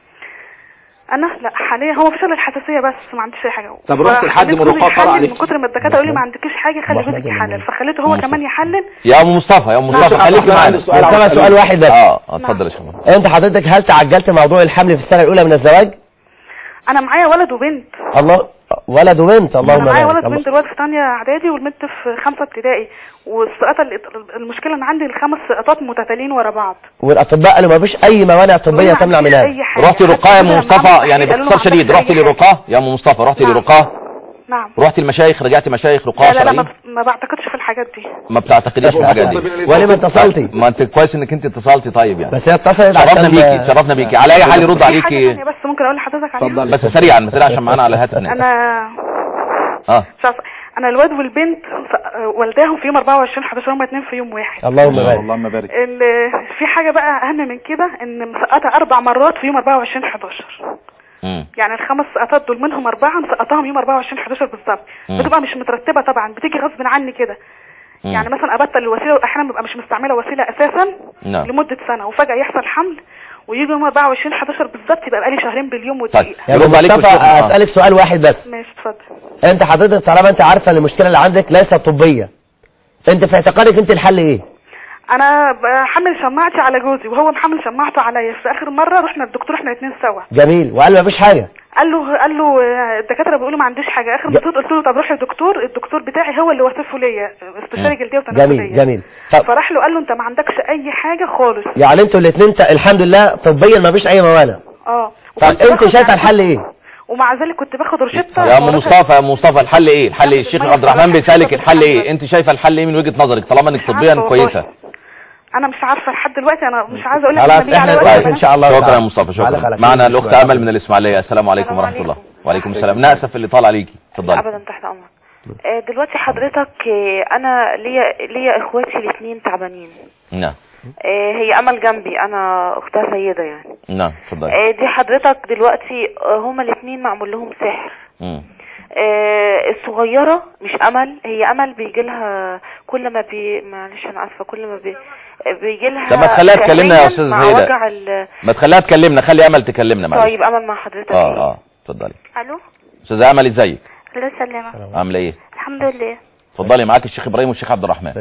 S14: انا لا حاليا هو مفيش الا الحساسيه بس ما عنديش اي حاجه
S5: طب رحت لحد
S14: فخليت
S5: من
S14: جوزي
S5: رقاة طلع
S14: يحلل
S5: عليك؟
S14: من كتر ما الدكاتره قالوا لي ما عندكيش حاجه خلي
S3: محمد
S14: جوزك يحلل فخليته هو
S3: ماشي.
S14: كمان يحلل
S3: يا ام مصطفى يا ام مصطفى
S5: نعم.
S3: خليكي
S5: أنا
S3: معانا
S5: عندي سؤال
S4: طبعا
S5: عاوز
S4: سؤال
S5: أسأله.
S4: واحد بس
S3: اه اتفضل يا شباب
S4: انت حضرتك هل تعجلت موضوع الحمل في السنه الاولى من الزواج
S14: انا معايا ولد وبنت
S4: الله ولد وبنت
S14: انا
S4: اللهم
S14: معايا
S4: بارك
S14: ولد
S4: الله.
S14: وبنت الولد في ثانيه اعدادي والبنت في خمسه ابتدائي والسقطه اللي- المشكله ان عندي الخمس سقطات متتاليين ورا بعض
S4: والاطباء قالوا ما فيش اي موانع طبيه تمنع من هذا
S14: اي حاجه
S3: رحتي رقاه يا ام مصطفى يعني
S14: قالوا له
S3: باختصار
S14: ما
S3: شديد
S14: عندكش
S3: رحتي
S14: أي حاجة.
S3: لرقاه يا ام مصطفى رحتي
S14: نعم.
S3: لرقاه
S14: نعم
S3: رحتي المشايخ رجعتي مشايخ رقاه
S14: لا لا, لا ما,
S3: شرعيين
S14: ما بعتقدش في الحاجات دي
S3: ما بتعتقديش في الحاجات دي
S4: ولما اتصلتي
S3: ما انت كويس انك انت اتصلتي طيب يعني
S4: بس هي اتصلت
S3: شرفنا
S4: عشان-
S3: بيكي شرفنا بيكي على اي حال يرد
S14: في حاجه
S3: عليكي
S14: ثانيه بس ممكن اقول لحضرتك عليها
S3: بس سريعا سريعا عشان معانا على الهاتف ناس
S14: انا
S3: اه
S14: مش عارفة. انا الواد والبنت ف- والداهم في يوم 24 11 هما اتنين في يوم واحد
S4: اللهم بارك
S5: اللهم بارك
S14: ال- في حاجه بقى اهم من كده ان مسقطه اربع مرات في يوم 24 11
S3: مم.
S14: يعني الخمس سقطات دول منهم اربعه مسقطاهم يوم 24 11 بالظبط
S3: مم.
S14: بتبقى مش مترتبه طبعا بتيجي غصب عني كده
S3: مم.
S14: يعني مثلا ابطل الوسيله واحيانا ببقى مش مستعمله وسيله اساسا
S3: نعم
S14: لمده سنه وفجاه يحصل حمل ويجي يوم 24 11 بالظبط يبقى بقالي شهرين باليوم
S3: طيب
S14: ودقيقه
S4: يا
S3: يرد عليك
S4: مصطفى
S3: والشيخ. آه.
S4: اسالك سؤال واحد بس
S14: ماشي اتفضل
S4: انت حضرتك طالما انت عارفه ان المشكله اللي عندك ليست طبيه انت في اعتقادك انت الحل ايه
S14: انا بحمل شماعتي على جوزي وهو محمل شماعته عليا في اخر مره رحنا الدكتور احنا الاثنين سوا
S4: جميل وقال ما فيش حاجه
S14: قال له قال له آه، الدكاتره بيقولوا ما عندوش حاجه اخر
S4: ج-
S14: ما قلت له طب روح للدكتور الدكتور بتاعي هو اللي وصفه ليا استشاري جلديه وتناسليه
S4: جميل جميل طب
S14: فراح له قال له انت ما عندكش اي حاجه خالص
S4: يعني انتوا الاثنين الحمد لله طبيا ما فيش اي موانع
S14: اه
S4: طب
S14: وكنت
S4: انت
S14: باخد
S4: شايفه
S14: يعني-
S4: الحل ايه
S14: ومع ذلك كنت باخد روشته
S3: يا ام
S14: ورقة-
S3: مصطفى يا ام مصطفى الحل ايه الحل ايه الشيخ
S14: المية
S3: عبد الرحمن
S14: الصراحة
S3: بيسالك
S14: حلوة
S3: الحل ايه
S14: بتتحمل.
S3: انت شايفه الحل ايه من وجهه نظرك طالما انك طبيا
S14: عارفة والله.
S3: كويسه
S14: انا مش عارفه لحد دلوقتي انا مش عايزه اقول لك
S4: خلاص
S14: إن بيجي على
S4: احنا
S14: وقت
S4: طيب
S14: بنام.
S4: ان شاء الله
S3: شكرا يا
S4: تعالى.
S3: مصطفى
S4: على
S3: شكرا
S4: خير.
S3: معنا الاخت امل من الاسماعيليه السلام عليكم ورحمه الله وعليكم السلام ناسف اللي طال عليكي اتفضلي
S15: ابدا تحت امرك آه، دلوقتي حضرتك آه، انا ليا ليا اخواتي الاثنين تعبانين
S3: نعم
S15: آه، هي امل جنبي انا اختها سيده يعني
S3: نعم اتفضلي
S15: آه، دي حضرتك دلوقتي آه، هما الاثنين معمول لهم سحر
S3: مم.
S15: آه، الصغيره مش امل هي امل بيجي لها كل ما بي معلش انا اسفه كل ما بي بيجي لها
S3: طب ما تخليها تكلمنا يا أستاذة
S15: مع
S3: سيدة.
S15: وجع ال...
S3: ما تخليها تكلمنا خلي امل تكلمنا معلش
S15: طيب امل مع حضرتك
S3: اه اه اتفضلي
S15: الو
S3: استاذه امل ازيك
S15: الله يسلمك
S3: عامله ايه
S15: الحمد لله
S3: اتفضلي معاك الشيخ ابراهيم والشيخ عبد الرحمن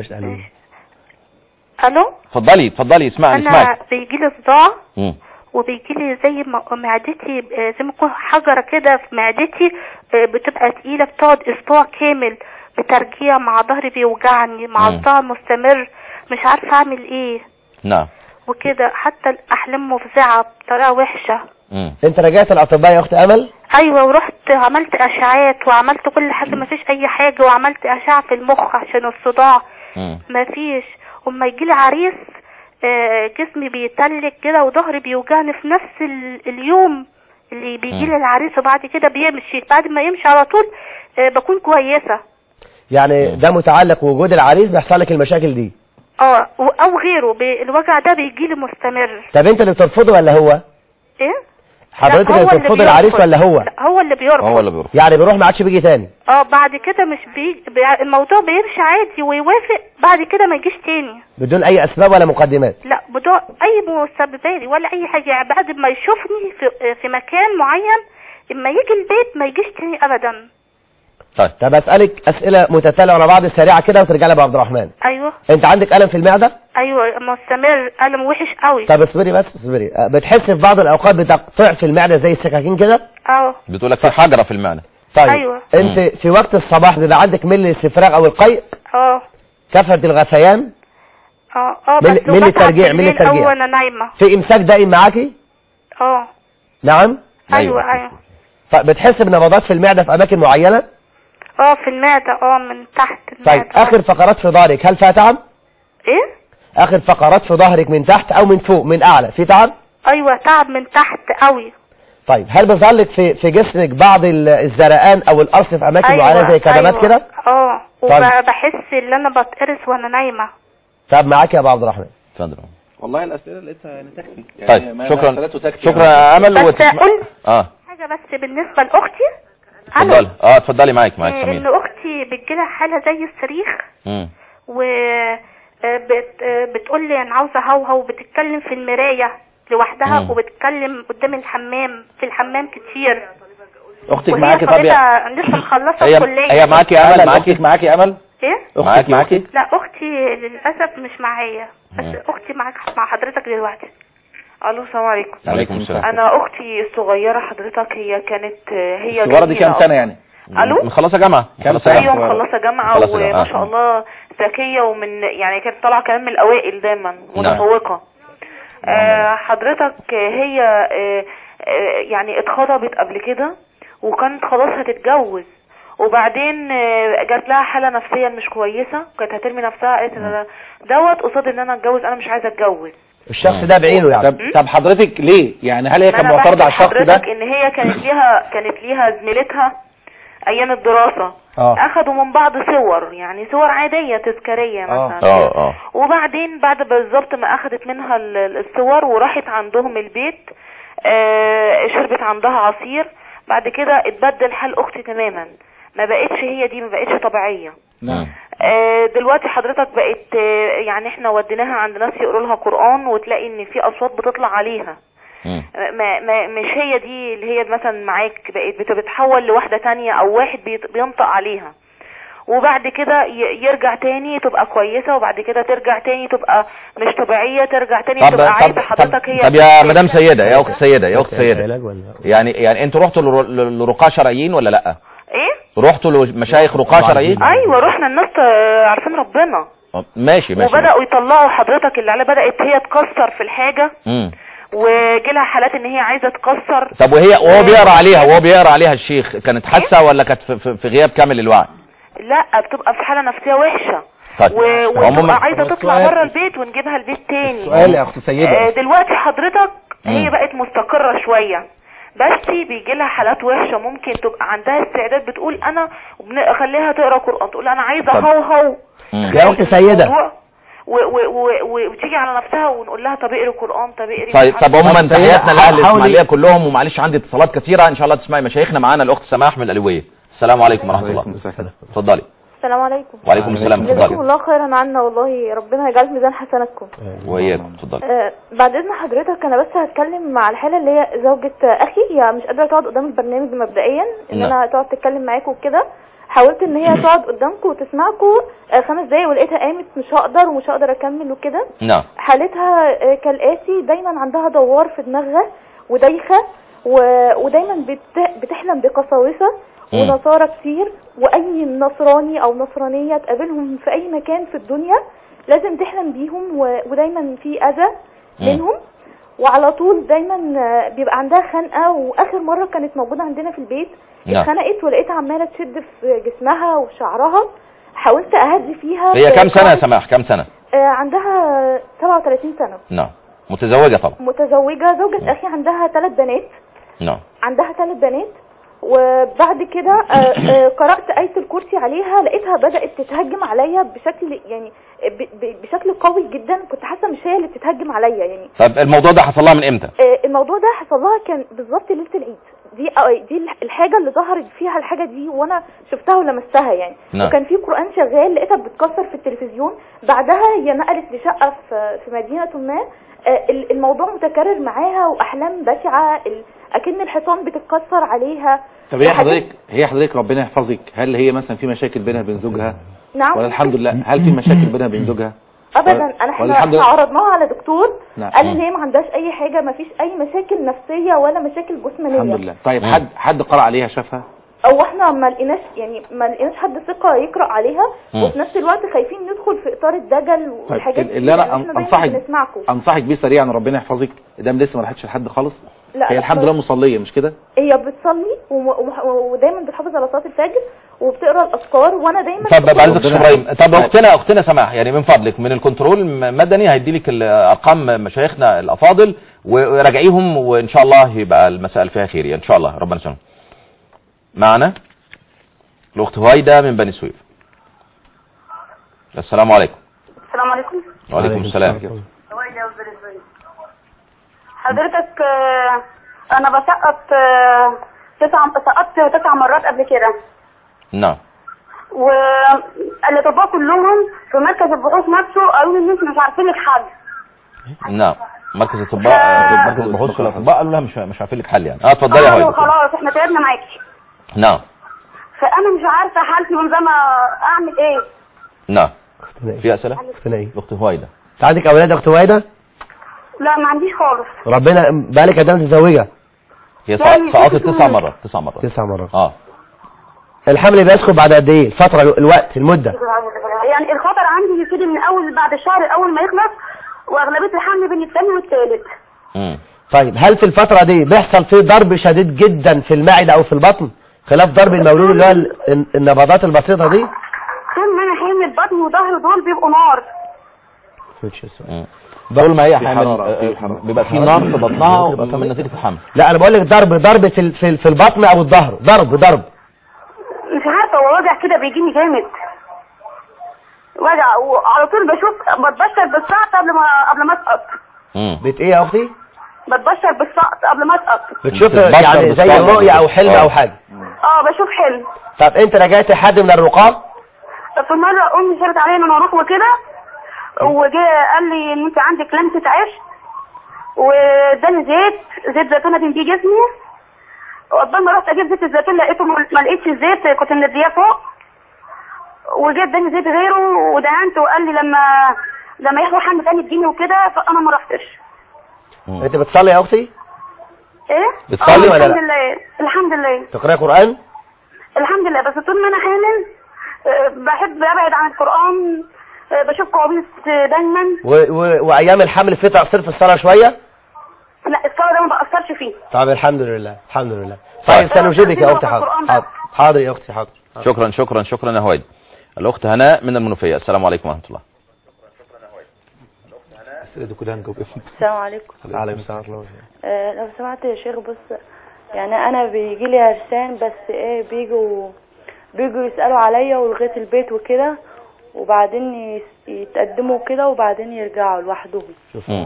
S15: الو
S3: اتفضلي اتفضلي اسمعني
S15: انا
S3: اسمعك
S15: بيجي لي صداع
S3: مم.
S15: وبيجي لي زي ما- معدتي آه، زي ما يكون حجرة كده في معدتي آه، بتبقى تقيلة بتقعد اسبوع كامل بترجيع مع ظهري بيوجعني مع
S3: مم.
S15: صداع مستمر مش عارفة اعمل ايه
S3: نعم
S15: وكده حتى الاحلام مفزعة بطريقة وحشة
S3: مم.
S4: انت رجعت الاطباء يا اخت امل
S15: ايوه ورحت عملت اشعاعات وعملت كل حاجة مفيش اي حاجة وعملت اشعة في المخ عشان الصداع
S3: مم.
S15: مفيش وما يجيلي عريس آه، جسمي بيتلج كده وظهري بيوجعني في نفس ال- اليوم اللي بيجي لي العريس وبعد كده بيمشي بعد ما يمشي على طول آه، بكون كويسة
S4: يعني ده متعلق وجود العريس بيحصل لك المشاكل دي
S15: اه و- او غيره بي- الوجع ده بيجي لي مستمر
S4: طب انت اللي بترفضه ولا هو
S15: ايه
S4: حضرتك
S15: لا، هو
S4: اللي
S15: اللي
S4: بترفض العريس
S15: بيرفض.
S4: ولا هو
S15: لا، هو اللي بيرفض
S3: هو اللي بيروح
S4: يعني بيروح ما عادش بيجي تاني
S15: اه بعد كده مش بي... بي... الموضوع بيمشي عادي ويوافق بعد كده ما يجيش تاني
S4: بدون اي اسباب ولا مقدمات
S15: لا بدون اي مسببات ولا اي حاجه يعني بعد ما يشوفني في, في مكان معين اما يجي البيت ما يجيش تاني ابدا
S3: طيب
S4: طب اسالك اسئله متتاليه ورا بعض سريعه كده وترجع لي ابو عبد الرحمن
S15: ايوه
S4: انت عندك الم في المعده
S15: ايوه مستمر الم وحش قوي
S4: طب اصبري بس اصبري آه، بتحس في بعض الاوقات بتقطع في المعده زي السكاكين كده
S15: اه
S3: بتقول لك في حجره في المعنى
S4: طيب
S15: أيوة.
S4: انت في وقت الصباح بيبقى عندك مل الاستفراغ او القيء
S15: اه
S4: كثره الغثيان
S15: اه اه
S4: ملي-
S15: بس
S4: ملي
S15: وبتعب
S4: ترجيع،
S15: بالليل
S4: ملي ترجيع.
S15: أوي وانا نايمه
S4: في امساك دائم معاكي
S15: اه
S4: نعم
S15: ايوه ايوه
S4: طيب بتحس بنبضات في المعده في اماكن معينه
S15: اه في المعده اه من تحت
S4: طيب اخر فقرات في ظهرك هل فيها تعب
S15: ايه
S4: اخر فقرات في ظهرك من تحت او من فوق من اعلى في تعب
S15: ايوه تعب من تحت قوي
S4: طيب هل بيظهر لك في في جسمك بعض ال- الزرقان او القرص في اماكن معينه زي كدمات
S15: أيوة.
S4: كده
S15: اه
S4: طيب.
S15: وبحس ان انا بتقرص وانا نايمه
S4: طب معاك يا ابو عبد الرحمن
S3: اتفضل
S5: والله الاسئله لقيتها يعني تكفي
S3: طيب
S5: ما- ما
S3: شكرا
S5: أسئلته تكفي
S3: شكرا
S5: يعني.
S3: يا امل
S15: بس
S3: وتسمع
S15: أقول
S3: اه
S15: حاجه بس بالنسبه لاختي
S3: اتفضلي اه اتفضلي معاك معاك
S15: آه، ان
S3: سمير
S15: اختي بتجيلها حاله زي الصريخ
S3: مم.
S15: و آه، بت... آه، بتقول لي انا عاوزه هوهو وبتتكلم في المرايه لوحدها
S3: مم.
S15: وبتتكلم قدام الحمام في الحمام كتير
S5: اختك
S15: وهي
S5: معاكي طب يا
S15: خالتها لسه مخلصه
S3: هي
S15: الكليه
S3: هي معاكي يا امل معاكي
S5: اختك معاكي يا امل
S15: ايه
S5: اختك معاكي
S15: لا اختي للاسف مش معايا بس اختي معاك مع حضرتك دلوقتي
S16: الو السلام عليكم
S3: عليكم السلام
S16: انا اختي الصغيره حضرتك هي كانت هي
S5: الصغيره دي كام
S16: جميلة
S5: سنه يعني
S16: الو
S3: مخلصه جامعه
S5: كام
S3: مخلصة
S5: سنة؟
S16: ايوه
S3: جامعة.
S16: مخلصه جامعه
S3: مخلصة جامعة،
S16: وما
S3: آه.
S16: شاء الله ذكيه ومن يعني كانت طالعه كمان من الاوائل دايما متفوقه آه حضرتك هي آه آه يعني اتخطبت قبل كده وكانت خلاص هتتجوز وبعدين آه، جات لها حاله نفسيه مش كويسه كانت هترمي نفسها قالت أنا دوت قصاد ان انا اتجوز انا مش عايزه اتجوز
S4: الشخص ده بعينه يعني
S5: طب طب حضرتك ليه يعني هل هي
S16: ما
S5: كانت
S16: أنا
S5: معترضه على
S16: بحكي
S5: الشخص ده
S16: لحضرتك ان هي كانت ليها كانت ليها زميلتها ايام الدراسه
S5: اه
S16: اخدوا من بعض صور يعني صور عاديه تذكاريه مثلا
S3: اه اه
S16: وبعدين بعد بالظبط ما اخدت منها ال- ال- الصور وراحت عندهم البيت آه شربت عندها عصير بعد كده اتبدل حال اختي تماما ما بقتش هي دي ما بقتش طبيعيه
S5: نعم
S16: آه، دلوقتي حضرتك بقت آه، يعني احنا وديناها عند ناس يقروا لها قرآن وتلاقي ان في اصوات بتطلع عليها
S3: مم.
S16: ما ما مش هي دي اللي هي مثلا معاك بقت بت- بتتحول لواحدة تانية او واحد بيط- بينطق عليها وبعد كده ي- يرجع تاني تبقى كويسة وبعد كده ترجع تاني تبقى مش طبيعية ترجع تاني
S3: طب
S16: تبقى
S3: طب
S16: عايزة
S3: طب,
S16: حضرتك هي
S3: طب يا مدام سيده يا اخت سيده يا اخت سيده
S4: علاج ولا
S3: يعني يعني انتوا رحتوا لر- ل- لرقاة شرعيين ولا لا
S16: ايه
S3: رحتوا لمشايخ رقاة شرعيين
S16: ايوه رحنا الناس آه، عارفين ربنا
S3: آه، ماشي ماشي
S16: وبدأوا يطلعوا حضرتك اللي على بدأت هي تكسر في الحاجة
S3: مم.
S16: وجي لها حالات ان هي عايزة تكسر
S3: طب وهي وهو بيقرا عليها وهو بيقرا عليها الشيخ كانت حاسه ولا كانت في, في, في غياب كامل الوعي
S16: لا بتبقى في حالة نفسية وحشة
S3: طيب
S16: و...
S3: عموما
S16: وتبقى عايزة
S5: هو
S16: تطلع
S5: السؤال-
S16: بره البيت ونجيبها البيت تاني
S5: سؤال يا اخت سيده
S16: آه، دلوقتي حضرتك هي
S3: مم.
S16: بقت مستقرة شوية بس بيجي لها حالات وحشة ممكن تبقى عندها استعداد بتقول انا خليها تقرا قرآن تقول انا عايزة
S3: طب.
S16: هو هو
S3: مم.
S4: يا اخت سيده
S16: موضوع و- و- و- و- وتيجي على نفسها ونقول لها طب اقري قرآن طب اقري
S3: طيب
S16: مش
S3: طب
S16: عارفة.
S3: عموما
S4: سيدة،
S3: تحياتنا لاهل
S4: حاولي-
S3: الاسماعيليه كلهم ومعلش عندي اتصالات كثيره ان شاء الله تسمعي مشايخنا معانا الاخت سماح من الالويه السلام عليكم ورحمه الله اتفضلي
S13: السلام عليكم
S3: وعليكم السلام
S13: جزاكم
S3: اتفضلي
S13: الله خيرا عنا والله ربنا يجعل في ميزان حسناتكم
S3: واياكم اتفضلي
S13: آه بعد اذن حضرتك انا بس هتكلم مع الحاله اللي هي زوجة اخي هي مش قادره تقعد قدام البرنامج مبدئيا ان
S3: نعم.
S13: انا تقعد تتكلم معاكم وكده حاولت ان هي تقعد قدامكم وتسمعكم آه خمس دقايق ولقيتها قامت مش هقدر ومش هقدر اكمل وكده
S3: نعم
S13: حالتها آه، كالآتي دايما عندها دوار في دماغها ودايخة و- ودايما بت- بتحلم بقساوسة
S3: مم.
S13: ونصارى كتير وأي نصراني أو نصرانية تقابلهم في أي مكان في الدنيا لازم تحلم بيهم و- ودايما في أذى
S3: مم.
S13: منهم وعلى طول دايما آه، بيبقى عندها خنقة وآخر مرة كانت موجودة عندنا في البيت
S3: نعم.
S13: اتخنقت ولقيتها عمالة تشد في جسمها وشعرها حاولت أهدي فيها
S3: هي كام سنه يا
S13: بقواعد-
S3: سماح كام سنه
S13: آه، عندها 37 سنة
S3: نعم متزوجه طبعا
S13: متزوجة زوجة أخي عندها ثلاث بنات
S3: نعم
S13: عندها ثلاث بنات وبعد كده آه، آه، قرأت آية الكرسي عليها لقيتها بدأت تتهجم عليا بشكل يعني ب- ب- بشكل قوي جدا كنت حاسة مش هي اللي بتتهجم عليا يعني
S3: طب الموضوع ده حصل لها من امتى
S13: آه، الموضوع ده حصل لها كان بالظبط ليلة العيد دي آه، دي الحاجة اللي ظهرت فيها الحاجة دي وانا شفتها ولمستها يعني
S3: نعم.
S13: وكان في قرآن شغال لقيتها بتكسر في التلفزيون بعدها هي نقلت لشقة في في مدينة ما آه، ال- الموضوع متكرر معاها واحلام بشعة ال- اكن الحيطان بتتكسر عليها
S5: طب هي
S13: وحاجات-
S5: حضرتك هي حضرتك ربنا يحفظك هل هي مثلا في مشاكل بينها وبين زوجها
S13: نعم
S5: ولا الحمد لله هل في مشاكل بينها وبين زوجها
S13: ابدا
S5: ولا-
S13: انا احنا,
S5: والحمد
S13: احنا
S5: لله.
S13: عرضناها على دكتور
S5: نعم.
S13: قال ان هي ما عندهاش اي حاجه ما فيش اي مشاكل نفسيه ولا مشاكل جسمانيه
S5: الحمد لله طيب حد حد قرأ عليها شافها
S13: او احنا ما لقيناش يعني ما لقيناش حد ثقه يقرا عليها
S5: مم.
S13: وفي نفس الوقت خايفين ندخل في اطار الدجل
S5: طيب
S13: والحاجات دي
S5: اللي انا
S13: يعني احنا دايما
S5: انصحك
S13: بنسمعكم
S5: انصحك بيه سريعا ربنا يحفظك دام لسه ما راحتش لحد خالص
S13: لا
S5: هي الحمد لله مصليه مش كده
S13: هي بتصلي وم- وم- ودايما بتحافظ على صلاه الفجر وبتقرا الاذكار وانا دايما
S3: طب
S13: بكون-
S3: بعد شيخ ابراهيم طب اختنا اختنا سماح يعني من فضلك من الكنترول م- مدني هيدي لك ارقام مشايخنا الافاضل وراجعيهم وان شاء الله يبقى المسائل فيها خير ان شاء الله ربنا يسلمك معنا الاخت هويدا من بني سويف السلام عليكم
S17: السلام عليكم
S3: وعليكم السلام
S17: حضرتك آه، انا بسقط آه، تسع سقطت تسع مرات قبل كده
S3: نعم
S17: والاطباء كلهم في مركز البحوث نفسه قالوا لي ان انتوا مش عارفين لك حل
S3: نعم مركز الاطباء مركز البحوث في الاطباء قالوا لها مش مش عارفين لك حل يعني اه اتفضلي يا
S17: قالوا
S3: هويدا
S17: خلاص احنا تعبنا معاكي
S3: نعم
S17: فانا مش عارفه حالتي ومزامة اعمل ايه
S3: نعم في اسئله
S4: اختنا ايه
S3: الاخت هويدا
S4: انت عندك اولاد يا اخت هويدا
S17: لا ما عنديش خالص
S4: ربنا بقالك قد ايه متزوجه
S3: هي
S17: لا،
S3: سقط-
S17: مش
S3: سقطت
S17: فكرة
S3: تسع
S17: مش-
S3: مرات تسع مرات
S4: تسع مرات
S3: اه
S4: الحمل بيسخن بعد قد ايه الفتره الوقت المده
S17: يعني الخطر عندي يبتدي من اول بعد الشهر الاول ما يخلص واغلبيه الحمل بين الثاني والثالث
S4: طيب هل في الفتره دي بيحصل فيه ضرب شديد جدا في المعده او في البطن خلاف ضرب المولود اللي هو ال- النبضات البسيطه دي
S17: طول ما انا حامل بطن وظهر دول بيبقوا نار
S3: طول ما هي
S4: في
S3: حامل
S4: حرارة،
S3: آه،
S4: في حرارة.
S3: بيبقى في
S4: حرارة
S3: نار
S4: في-
S3: في بطنها
S4: في بطنها.
S3: من نتيجه الحمل
S4: لا انا بقول لك ضرب ضرب في ال- في ال- في البطن او الظهر ضرب ضرب
S17: مش عارفه هو وجع كده بيجيني جامد وجع وعلى طول بشوف بتبشر بالسقط قبل ما قبل ما اسقط
S4: بت ايه يا اختي
S17: بتبشر بالسقط قبل ما اسقط
S4: بتشوف
S3: بتتبشر
S4: يعني زي
S3: بالصعب.
S4: رؤيه او حلم
S3: آه.
S4: او حاجه
S17: اه بشوف حلم
S4: طب انت لجأت لحد من الرقاه
S17: في مره امي شرت عليا ان انا اروح وكده وجه قال لي ان انت عندك لمسه عيش واداني زيت زيت زيتون ادهن بيه جسمي وقبل ما رحت اجيب زيت الزيتون لقيته ما ما لقيتش الزيت كنت منديه فوق وجه اداني زيت غيره ودهنت وقال لي لما لما ياخدوا حمل تاني اديني وكده فانا ما رحتش
S4: انت بتصلي يا اختي
S17: ايه
S4: بتصلي
S17: آه،
S4: ولا
S17: الحمد
S4: لا؟
S17: لله الحمد لله
S4: تقراي قران
S17: الحمد لله بس طول ما انا حامل آه، بحب ابعد عن القران آه، بشوف كوابيس آه، دايما
S4: و... و... وايام الحمل في تقصير في الصلاه شويه
S17: لا الصلاه ده ما بأثرش فيه
S4: طب الحمد لله الحمد لله طيب سنجيبك يا اختي حاضر حاضر حاضر يا اختي حاضر
S3: شكرا شكرا شكرا يا هويدا الاخت هناء من المنوفيه السلام عليكم ورحمه الله
S5: الاسئله دي كلها نجاوب
S18: السلام عليكم
S5: عليكم السلام ورحمه الله
S18: آه لو سمحت يا شيخ بص يعني انا بيجي لي عرسان بس ايه بيجوا بيجوا يسألوا عليا ولغاية البيت وكده وبعدين يس- يتقدموا كده وبعدين يرجعوا لوحدهم
S3: مم.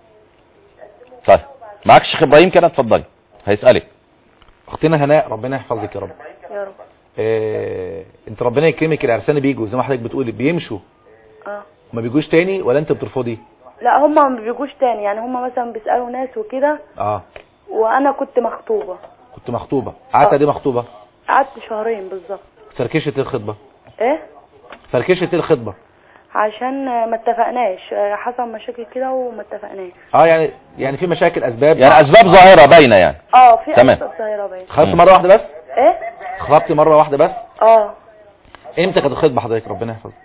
S3: طيب معاك الشيخ ابراهيم كده اتفضلي هيسالك
S5: اختنا هناء ربنا يحفظك يا رب
S18: يا رب
S5: آه، انت ربنا يكرمك العرسان بيجوا زي ما حضرتك بتقولي بيمشوا
S18: اه
S5: ما بيجوش تاني ولا انت بترفضي
S18: لا هما ما بيجوش تاني يعني هما مثلا بيسألوا ناس وكده
S5: اه
S18: وانا كنت مخطوبة
S5: كنت مخطوبه قعدت قد ايه مخطوبه
S18: قعدت شهرين بالظبط
S5: فركشت ايه الخطبه
S18: ايه
S5: فركشت ايه الخطبه
S18: عشان آه، ما اتفقناش آه، حصل مشاكل كده وما اتفقناش
S5: اه يعني يعني في مشاكل اسباب
S3: يعني اسباب ظاهره باينه يعني
S18: اه في
S3: تمام.
S18: أسباب ظاهرة باين
S5: خطبت مره واحده بس
S18: ايه
S5: خطبت مره واحده بس
S18: اه
S5: امتى كانت الخطبه حضرتك ربنا يحفظك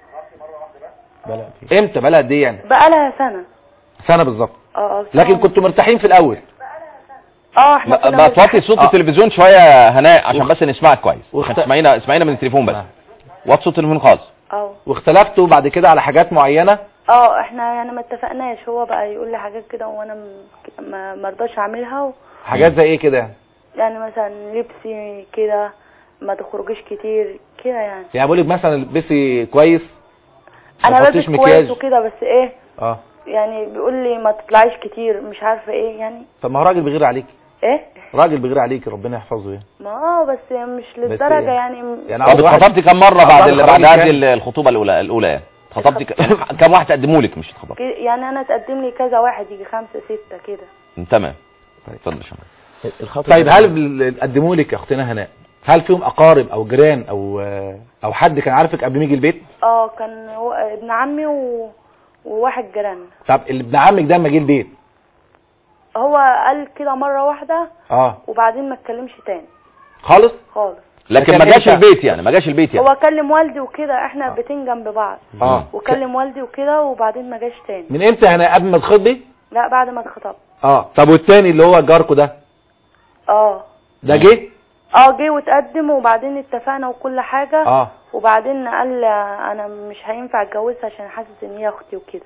S5: امتى بقى قد ايه يعني
S18: بقالها سنة
S5: سنه بالظبط
S18: اه اه
S5: لكن كنتوا مرتاحين في الاول
S18: اه احنا
S3: بقى
S18: كنا
S3: بقى
S18: مرتاحين.
S3: توطي صوت التلفزيون شويه يا هناء عشان بس نسمعك كويس
S5: واخت-
S3: عشان اسمعينا اسمعينا من التليفون بس وطي صوت التليفون خالص
S18: اه
S5: واختلفتوا بعد كده على حاجات معينه
S18: اه احنا يعني ما اتفقناش هو بقى يقول لي حاجات كده وانا م- ما مرضاش اعملها و...
S5: حاجات زي ايه كده يعني
S18: يعني مثلا لبسي كده ما تخرجيش كتير كده يعني
S5: يعني بقول لك مثلا البسي كويس ما
S18: انا
S5: تحطيش
S18: بلبس
S5: مكياج
S18: كويس وكده بس ايه
S5: اه
S18: يعني بيقول لي ما تطلعيش كتير مش عارفه ايه يعني
S5: طب ما هو راجل بيغير عليك
S18: ايه
S5: راجل بيغير عليك ربنا يحفظه يعني
S18: ما اه بس مش للدرجه
S5: إيه؟
S18: يعني
S5: يعني
S3: طب
S5: عاوز واحد-
S3: اتخطبتي كم مره بعد
S5: عاوز
S3: ال-
S5: واحد
S3: بعد
S5: خريج
S3: هذه
S5: كام؟
S3: ال- الخطوبه الاولى الاولى يعني اتخطبتي ك- يعني كم واحد تقدموا لك مش اتخطبتي
S18: ك- يعني انا تقدم لي كذا واحد يجي خمسة ستة كده
S3: تمام اتفضل يا شباب
S5: طيب هل بال- قدموا لك يا اختنا هناء هل فيهم اقارب او جيران او او حد كان عارفك قبل ما يجي البيت
S18: اه كان هو ابن عمي و... وواحد جيراننا
S5: طب اللي ابن عمك ده لما جه البيت
S18: هو قال كده مرة واحدة
S5: اه
S18: وبعدين ما اتكلمش تاني
S5: خالص
S18: خالص
S3: لكن ما جاش البيت يعني ما جاش البيت يعني
S18: هو كلم والدي وكده احنا بيتين جنب بعض
S5: اه
S18: وكلم والدي وكده وبعدين ما جاش تاني
S5: من امتى انا قبل ما تخطبي
S18: لا بعد ما اتخطبت
S5: اه طب والتاني اللي هو جاركو ده
S18: اه
S5: ده جه
S18: اه جه واتقدم وبعدين اتفقنا وكل حاجة
S5: اه
S18: وبعدين قال انا مش هينفع اتجوزها عشان حاسس ان هي اختي وكده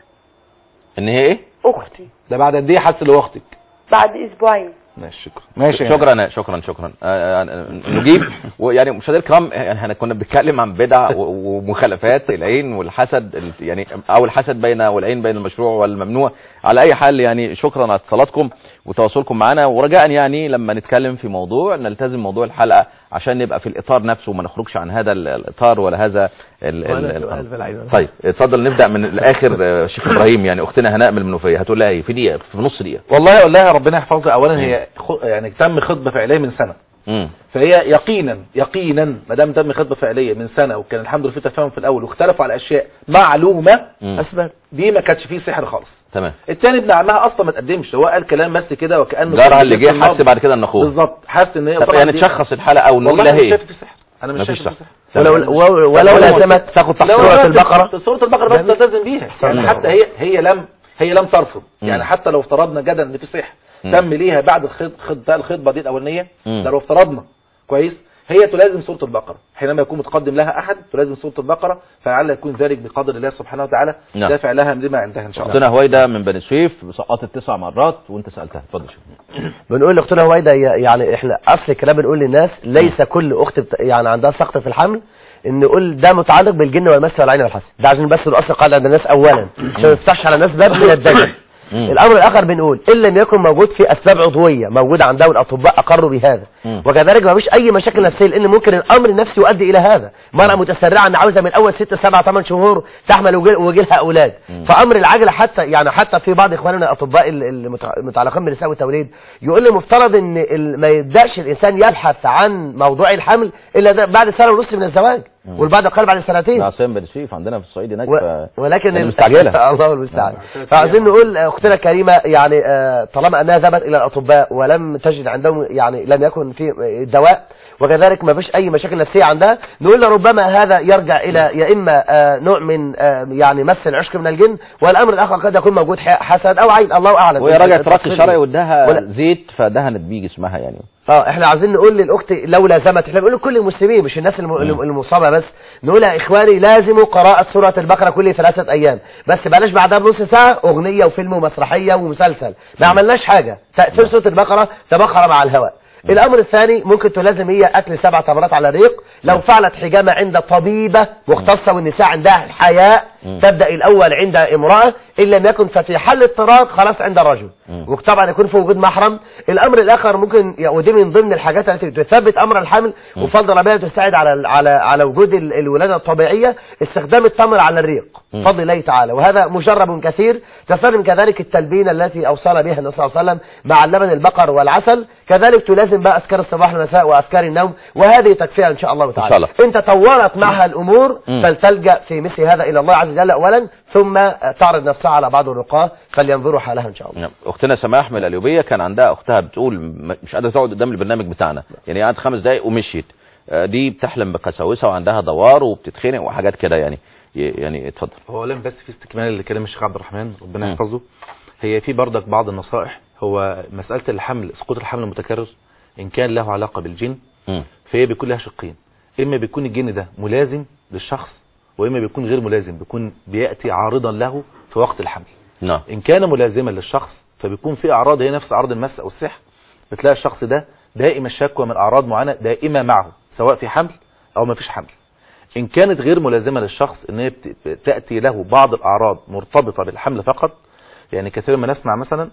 S3: ان هي ايه
S18: اختي
S5: ده بعد قد ايه حاسس اللي هو اختك
S18: بعد اسبوعين
S5: ماشي شكرا ماشي
S3: شكرا شكرا شكرا آه، آه، نجيب ويعني مشاهدينا الكرام يعني احنا كنا بنتكلم عن بدع و- ومخالفات العين والحسد ال- يعني او الحسد بين والعين بين المشروع والممنوع على اي حال يعني شكرا على اتصالاتكم وتواصلكم معنا ورجاء يعني لما نتكلم في موضوع نلتزم موضوع الحلقه عشان نبقى في الاطار نفسه وما نخرجش عن هذا ال- الاطار ولا هذا ال- ال-
S4: ولا
S3: ال-
S4: سؤال في العين.
S3: طيب اتفضل نبدا من الاخر آه، شيخ ابراهيم يعني اختنا هناء من المنوفيه هتقول لها ايه في دقيقه في نص دقيقه
S5: والله اقول لها ربنا يحفظها اولا هي خ... يعني تم خطبه فعليه من سنه
S3: امم
S5: فهي يقينا يقينا ما دام تم خطبه فعليه من سنه وكان الحمد لله في تفاهم في الاول واختلفوا على اشياء معلومه
S3: اسباب
S5: دي ما كانش فيه سحر خالص
S3: تمام
S5: التاني ابن عمها اصلا ما تقدمش هو قال كلام بس كده وكانه
S3: جارها
S5: كان
S3: اللي
S5: بيجس
S3: جه حس
S5: النبض.
S3: بعد كده ان اخوه
S5: بالظبط حاسس ان هي
S3: طب
S5: طبعاً
S3: يعني
S5: دي-
S3: تشخص الحلقه ونقول
S5: والله
S3: لها
S5: أنا مش
S3: ايه
S5: شايف في سحر انا مش
S3: مفيش
S5: شايف في
S3: سحر.
S5: سحر
S4: ولو ولو ولو لازمت تاخد تحت
S5: لو
S4: سورة
S5: لازمت
S4: البقرة
S5: سورة البقرة بس تلتزم بيها يعني حتى هي هي لم هي لم ترفض يعني حتى لو افترضنا جدلا ان في سحر
S3: مم.
S5: تم ليها بعد الخط خط الخطبه دي الاولانيه
S3: مم.
S5: ده لو افترضنا كويس هي تلازم سورة البقرة حينما يكون متقدم لها أحد تلازم سورة البقرة فلعل يكون ذلك بقدر الله سبحانه وتعالى
S3: نعم.
S5: دافع لها لما عندها إن شاء الله
S3: اختنا هويدا من بني سويف سقطت تسع مرات وانت سالتها اتفضل
S4: بنقول لاختنا هويدا يعني احنا اصل الكلام بنقول للناس ليس كل اخت بت... يعني عندها سقط في الحمل ان نقول ده متعلق بالجن والمس والعين والحسد ده عشان بس الاصل قال عند الناس اولا عشان ما يفتحش على الناس باب من الدجل الامر الاخر بنقول ان لم يكن موجود في اسباب عضويه موجوده عندها والاطباء اقروا بهذا وكذلك ما فيش اي مشاكل نفسيه لان ممكن الامر النفسي يؤدي الى هذا مرأة متسرعه ان عاوزه من اول 6 7 8 شهور تحمل ويجي- ويجي لها اولاد فامر العجله حتى يعني حتى في بعض اخواننا الاطباء ال- المتع- المتعلقين بالنساء والتوليد يقول لي مفترض ان ال- ما يبداش الانسان يبحث عن موضوع الحمل الا ده بعد سنه ونص من الزواج والبعض قال بعد سنتين
S3: لا عصام بني سويف عندنا في الصعيد هناك
S4: و...
S3: ف...
S4: ولكن
S3: يعني
S4: ال-
S3: مستعجله
S4: الله المستعان فعايزين نقول اختنا الكريمه يعني آه، طالما انها ذهبت الى الاطباء ولم تجد عندهم يعني لم يكن في دواء وكذلك ما فيش اي مشاكل نفسيه عندها نقول لربما هذا يرجع الى يا اما آه، نوع من آه، يعني مس العشق من الجن والامر الاخر قد يكون موجود ح- حسد او عين الله اعلم
S3: وهي رجعت رقي
S4: التفصيل
S3: شرعي
S4: إيه.
S3: واداها
S4: ولا-
S3: زيت فدهنت بيه جسمها يعني
S4: اه احنا عايزين نقول للاخت لو لازمت احنا بنقول لكل المسلمين مش الناس الم- الم- المصابه بس نقول يا اخواني لازموا قراءه سوره البقره كل ثلاثه ايام بس بلاش بعدها بنص ساعه اغنيه وفيلم ومسرحيه ومسلسل ما عملناش حاجه تاثير سوره البقره تبخر مع الهواء الامر الثاني ممكن تلازم هي اكل سبع تمرات على الريق لو فعلت حجامه عند طبيبه مختصه والنساء عندها الحياء تبدا الاول عند امراه ان لم يكن ففي حل اضطرار خلاص عند الرجل وطبعا يكون في وجود محرم الامر الاخر ممكن يعني ودي من ضمن الحاجات التي تثبت امر الحمل وفضل بها تساعد على على على وجود ال- الولاده الطبيعيه استخدام التمر على الريق بفضل الله تعالى وهذا مجرب كثير تستخدم كذلك التلبينه التي اوصانا بها النبي صلى الله عليه وسلم مع اللبن البقر والعسل كذلك تلازم بقى اذكار الصباح والمساء واذكار النوم وهذه تكفيها ان شاء الله تعالى
S3: شاء الله.
S4: ان تطورت معها الامور
S3: مم.
S4: فلتلجا في مثل هذا الى الله عز وجل اولا ثم تعرض نفسها على بعض الرقاه فلينظروا حالها ان شاء الله
S3: نعم. اختنا سماح من القليوبيه كان عندها اختها بتقول م- مش قادره تقعد قدام البرنامج بتاعنا يعني قعدت خمس دقايق ومشيت آه، دي بتحلم بقساوسه وعندها دوار وبتتخنق وحاجات كده يعني ي- يعني اتفضل
S5: هو لم بس في استكمال لكلام الشيخ عبد الرحمن ربنا
S3: مم.
S5: يحفظه هي في بردك بعض النصائح هو مسألة الحمل سقوط الحمل المتكرر إن كان له علاقة بالجن
S3: مم.
S5: فهي بيكون لها شقين إما بيكون الجن ده ملازم للشخص وإما بيكون غير ملازم بيكون بيأتي عارضا له في وقت الحمل
S3: نعم
S5: إن كان ملازما للشخص فبيكون في أعراض هي نفس أعراض المس أو السحر بتلاقي الشخص ده دائما الشكوى من أعراض معينة دائمة معه سواء في حمل أو ما فيش حمل إن كانت غير ملازمة للشخص إن هي بت- بتأتي له بعض الأعراض مرتبطة بالحمل فقط يعني كثيرا ما نسمع مثلا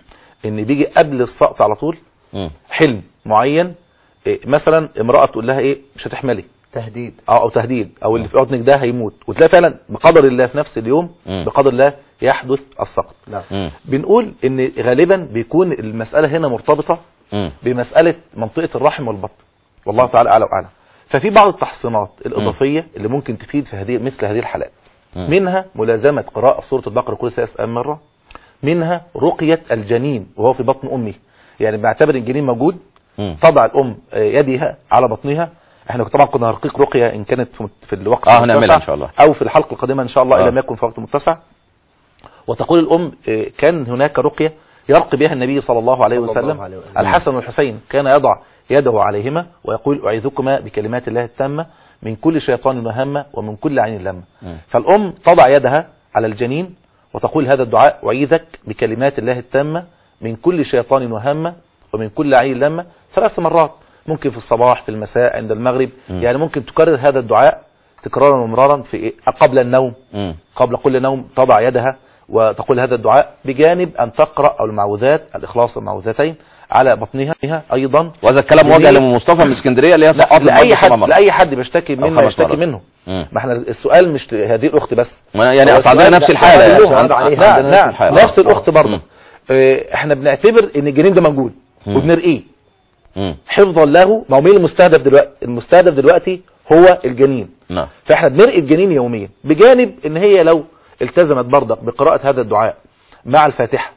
S5: إن بيجي قبل السقط على طول
S3: مم.
S5: حلم معين إيه، مثلا امرأة تقول لها إيه مش هتحملي
S4: تهديد
S5: أو, أو تهديد أو اللي في بطنك ده هيموت وتلاقي فعلا بقدر الله في نفس اليوم
S3: مم.
S5: بقدر الله يحدث السقط
S3: مم.
S5: بنقول ان غالبا بيكون المسألة هنا مرتبطة
S3: مم.
S5: بمسألة منطقة الرحم والبطن والله تعالى أعلى وأعلم ففي بعض التحصينات الإضافية اللي ممكن تفيد في هذه مثل هذه الحالات
S3: مم.
S5: منها ملازمة قراءة سورة البقرة كل ثلاث مرة منها رقية الجنين وهو في بطن أمه يعني بعتبر الجنين موجود
S3: مم.
S5: تضع الأم آه، يدها على بطنها احنا طبعا كنا هنرقيق رقية ان كانت في- في الوقت
S3: اه هنعملها
S5: المتسع
S3: ان شاء الله
S5: او في الحلقة القادمة ان شاء الله
S3: آه.
S5: الى ما يكون في وقت متسع وتقول الام آه، كان هناك رقية يرقي بها النبي صلى الله عليه
S4: صلى الله
S5: وسلم
S4: عليه وسلم.
S5: الحسن والحسين كان يضع يده عليهما ويقول اعيذكما بكلمات الله التامة من كل شيطان وهمة ومن كل عين لامة
S3: مم.
S5: فالام تضع يدها على الجنين وتقول هذا الدعاء اعيذك بكلمات الله التامة من كل شيطان وهمة ومن كل عين لامة ثلاث مرات ممكن في الصباح في المساء عند المغرب
S3: مم.
S5: يعني ممكن تكرر هذا الدعاء تكرارا ومرارا في قبل النوم
S3: مم.
S5: قبل كل نوم تضع يدها وتقول هذا الدعاء بجانب أن تقرأ أو المعوذات الإخلاص المعوذتين على بطنها أيضا
S3: وهذا الكلام موجه
S5: بنية-
S3: لام مصطفى من اسكندريه اللي هي
S5: لا
S3: سقطت
S5: لأي
S3: برضه
S5: حد
S3: سبع مرات.
S5: لأي حد بيشتكي
S3: أو
S5: مما
S3: خمس
S5: يشتكي
S3: مرات.
S5: منه
S3: مم.
S5: ما احنا السؤال مش هذه الأخت بس
S3: ما يعني
S5: هو
S3: أصل عندنا
S5: السؤال
S3: نفس
S5: ده-
S3: الحالة
S5: ده
S3: يعني.
S5: كلهم
S3: عند-
S5: عليه.
S3: عندنا
S5: نعم
S3: نفس
S5: نعم
S3: الحالة.
S5: نفس الأخت برضه آه، احنا بنعتبر ان الجنين ده موجود
S3: مم.
S5: وبنرقيه
S3: مم.
S5: حفظا له ما هو مين المستهدف دلوقتي المستهدف دلوقتي هو الجنين
S3: نعم
S5: فاحنا بنرقي الجنين يوميا بجانب ان هي لو التزمت برضك بقراءة هذا الدعاء مع الفاتحة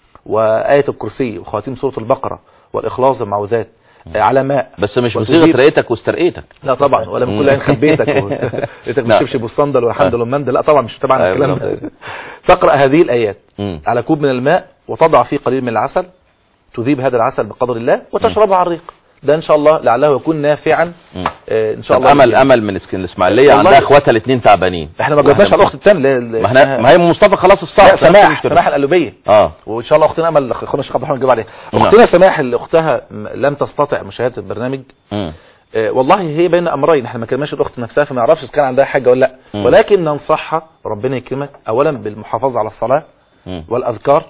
S5: وآية الكرسي وخواتيم سورة البقرة والإخلاص والمعوذات آه، على ماء
S3: بس مش
S5: وتجيب-
S3: بصيغه رقيتك واسترقيتك
S5: لا طبعا ولا من كل عين خبيتك و- لقيتك
S3: نعم.
S5: بتشبشب والصندل والحمد لله والمندل لا طبعا مش طبعا
S3: أيوة
S5: الكلام
S3: بالظبط.
S5: ده تقرأ هذه الآيات
S3: مم.
S5: على كوب من الماء وتضع فيه قليل من العسل تذيب هذا العسل بقدر الله وتشربها على الريق ده ان شاء الله لعله يكون نافعا
S3: مم.
S5: آه، ان شاء
S3: طب
S5: الله
S3: امل
S5: للجميع.
S3: امل من اسكن الاسماعيليه
S5: والله-
S3: عندها اخواتها الاثنين تعبانين
S5: احنا ما جبناش على الاخت الثانيه
S3: ما احنا ما هي مصطفى خلاص الصعب
S5: لا سماح سماح القلوبيه
S3: اه
S5: وان شاء الله اختنا امل اخونا الشيخ عبد الرحمن نجيب عليها
S3: نعم.
S5: اختنا سماح اللي اختها م- لم تستطع مشاهده البرنامج
S3: مم.
S5: آه، والله هي بين امرين احنا ما كلمناش الاخت نفسها فما نعرفش اذا كان عندها حاجه ولا لا
S3: مم.
S5: ولكن ننصحها ربنا يكرمك اولا بالمحافظه على الصلاه
S3: مم.
S5: والاذكار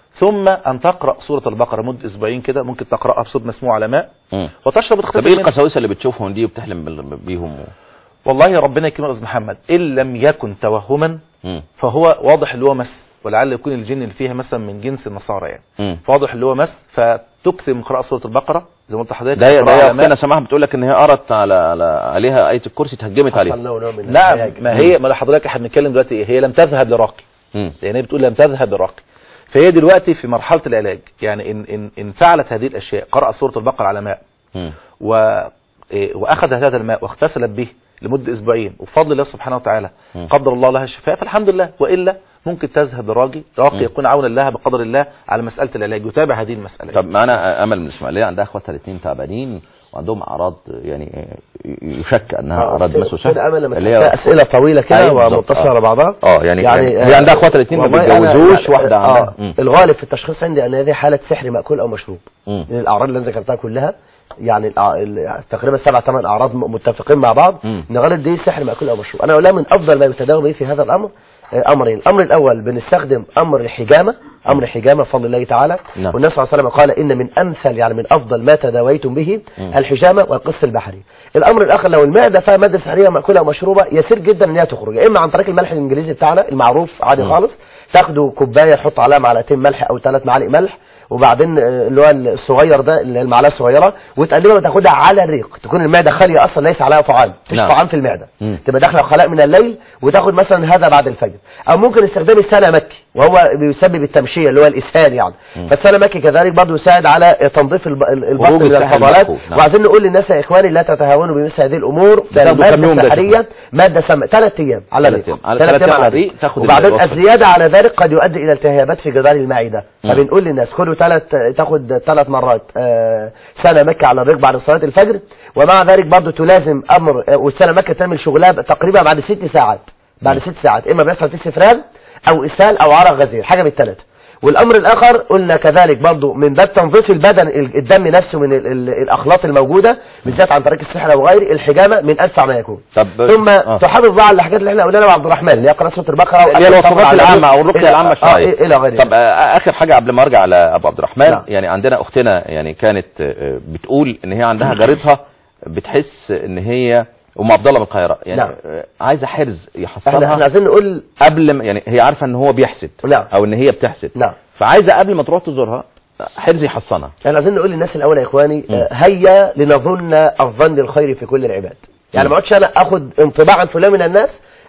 S5: ثم ان تقرا سوره البقره مده اسبوعين كده ممكن تقراها بصوت مسموع على ماء
S3: مم.
S5: وتشرب
S3: طب
S5: وتغتسل
S3: ايه
S5: منها.
S3: القساوسه اللي بتشوفهم دي وبتحلم بال- بيهم و...
S5: والله ربنا يكرمك يا استاذ محمد ان لم يكن توهما
S3: مم.
S5: فهو واضح اللي هو مس ولعل يكون الجن اللي فيها مثلا من جنس النصارى يعني
S3: مم.
S5: فواضح اللي هو مس فتكثر من قراءه سوره البقره زي ما قلت لحضرتك
S3: ده هي ده
S5: تقرأها
S3: هي
S5: على ماء.
S3: اختنا سماح بتقول لك ان هي قرت على, على عليها ايه الكرسي اتهجمت عليها
S5: نعم ما هي ما حضرتك احنا بنتكلم دلوقتي ايه هي لم تذهب لراقي
S3: مم.
S5: يعني هي بتقول لم تذهب لراقي فهي دلوقتي في مرحله العلاج يعني ان ان ان فعلت هذه الاشياء قرأ سوره البقره على ماء
S3: مم.
S5: و إيه، واخذت هذا الماء واغتسلت به لمده اسبوعين وبفضل الله سبحانه وتعالى
S3: مم.
S5: قدر الله لها الشفاء فالحمد لله والا ممكن تذهب لراقي راقي
S3: مم.
S5: يكون عونا لها بقدر الله على مساله العلاج يتابع هذه المساله
S3: طب معانا امل من الاسماعيليه عندها اخواتها الاثنين تعبانين وعندهم اعراض يعني يشك انها اعراض مس وسهر
S4: كده امل لما
S3: اللي
S4: تحكي اسئله طويله كده
S3: أيوة بالظبط.
S4: ومتصله
S3: آه.
S4: على بعضها
S3: اه يعني, يعني هي عندها اخواتها الاثنين ما
S4: والله أنا
S3: بيتجوزوش
S4: يعني-
S3: واحده
S4: آه
S3: عندها مم.
S4: الغالب في التشخيص عندي ان هذه حاله سحر ماكول او مشروب
S3: مم.
S4: من الاعراض اللي انا ذكرتها كلها يعني الأع- ال- تقريبا سبع ثمان اعراض م- متفقين مع بعض
S3: مم.
S4: ان غالب دي سحر ماكول او مشروب انا اقول لها من افضل ما يتداول به في هذا الامر آه، امرين الامر الاول بنستخدم امر الحجامه امر حجامه بفضل الله تعالى
S3: نعم.
S4: والنبي صلى الله عليه وسلم قال ان من امثل يعني من افضل ما تداويتم به
S3: مم.
S4: الحجامه والقص البحري الامر الاخر لو المعده فيها ماده سحريه ماكوله ومشروبه يسير جدا ان هي تخرج يا اما عن طريق الملح الانجليزي بتاعنا المعروف عادي
S3: مم.
S4: خالص تاخدوا كوبايه تحط عليها معلقتين ملح او ثلاث معالق ملح وبعدين آه، اللي هو الصغير ده اللي هي المعلقه الصغيره وتقلبها وتاخدها على الريق تكون المعده خاليه اصلا ليس عليها طعام مفيش
S3: نعم.
S4: طعام في المعده
S3: مم.
S4: تبقى داخله خلاء من الليل وتاخد مثلا هذا بعد الفجر او ممكن استخدام السنه مكي وهو بيسبب التمشيه اللي هو الاسهال يعني
S3: مم.
S4: فالسنه مكي كذلك برضه يساعد على تنظيف الب- البطن
S3: خروج
S4: من
S3: السحر
S4: الفضلات
S3: المحفوظ. نعم.
S4: وعايزين نقول للناس يا اخواني لا تتهاونوا بمثل هذه الامور ده
S3: بتاخدوا كام
S4: الماده
S3: يوم ده يا
S4: السحريه ماده سم ثلاث ايام على
S3: ثلاث
S4: الريق
S3: أيام. على
S4: ثلاث
S3: ثلاث
S4: أيام
S3: أيام على الريق تاخد
S4: وبعدين
S3: الوصفة.
S4: الزياده على ذلك قد يؤدي الى التهابات في جدار المعده
S3: مم.
S4: فبنقول للناس خدوا ثلاث تاخد ثلاث مرات آه، سنه مكه على الريق بعد صلاه الفجر ومع ذلك برضه تلازم امر آه، والسنه مكه تعمل شغلها تقريبا بعد ست ساعات بعد
S3: مم.
S4: ست ساعات اما بيحصل فيه استفراد او اسهال او عرق غزير حاجه من الثلاثه والامر الاخر قلنا كذلك برضو من باب تنظيف البدن ال- الدم نفسه من ال- ال- الاخلاط الموجوده بالذات عن طريق السحر او غيره الحجامه من انفع ما يكون
S3: طب
S4: ثم
S3: آه.
S4: تحافظ بقى على الحاجات اللي احنا قلناها لعبد الرحمن اللي هي قراءه سوره البقره
S3: اللي هي
S4: وأكل
S3: الوصفات
S4: طبعاً على
S3: العامة او
S4: الريق
S3: الرقية
S4: إلى-
S3: العامة
S4: آه،
S3: الشرعية
S4: الى غير
S3: طب آه، اخر حاجة قبل ما ارجع لابو عبد الرحمن
S4: نعم.
S3: يعني عندنا اختنا يعني كانت آه، بتقول ان هي عندها جارتها بتحس ان هي ام عبد الله من القاهرة يعني
S4: نعم.
S3: آه، عايزة حرز
S4: احنا
S3: يحصلها
S4: احنا عايزين نقول
S3: قبل ما يعني هي عارفة ان هو بيحسد
S4: نعم
S3: او ان هي بتحسد
S4: نعم
S3: فعايزة قبل ما تروح تزورها حرز يحصنها
S4: احنا عايزين نقول للناس الاول يا اخواني
S3: مم.
S4: آه، هيا لنظن الظن الخير في كل العباد يعني
S3: مم.
S4: ما اقعدش انا اخد انطباع عن فلان من الناس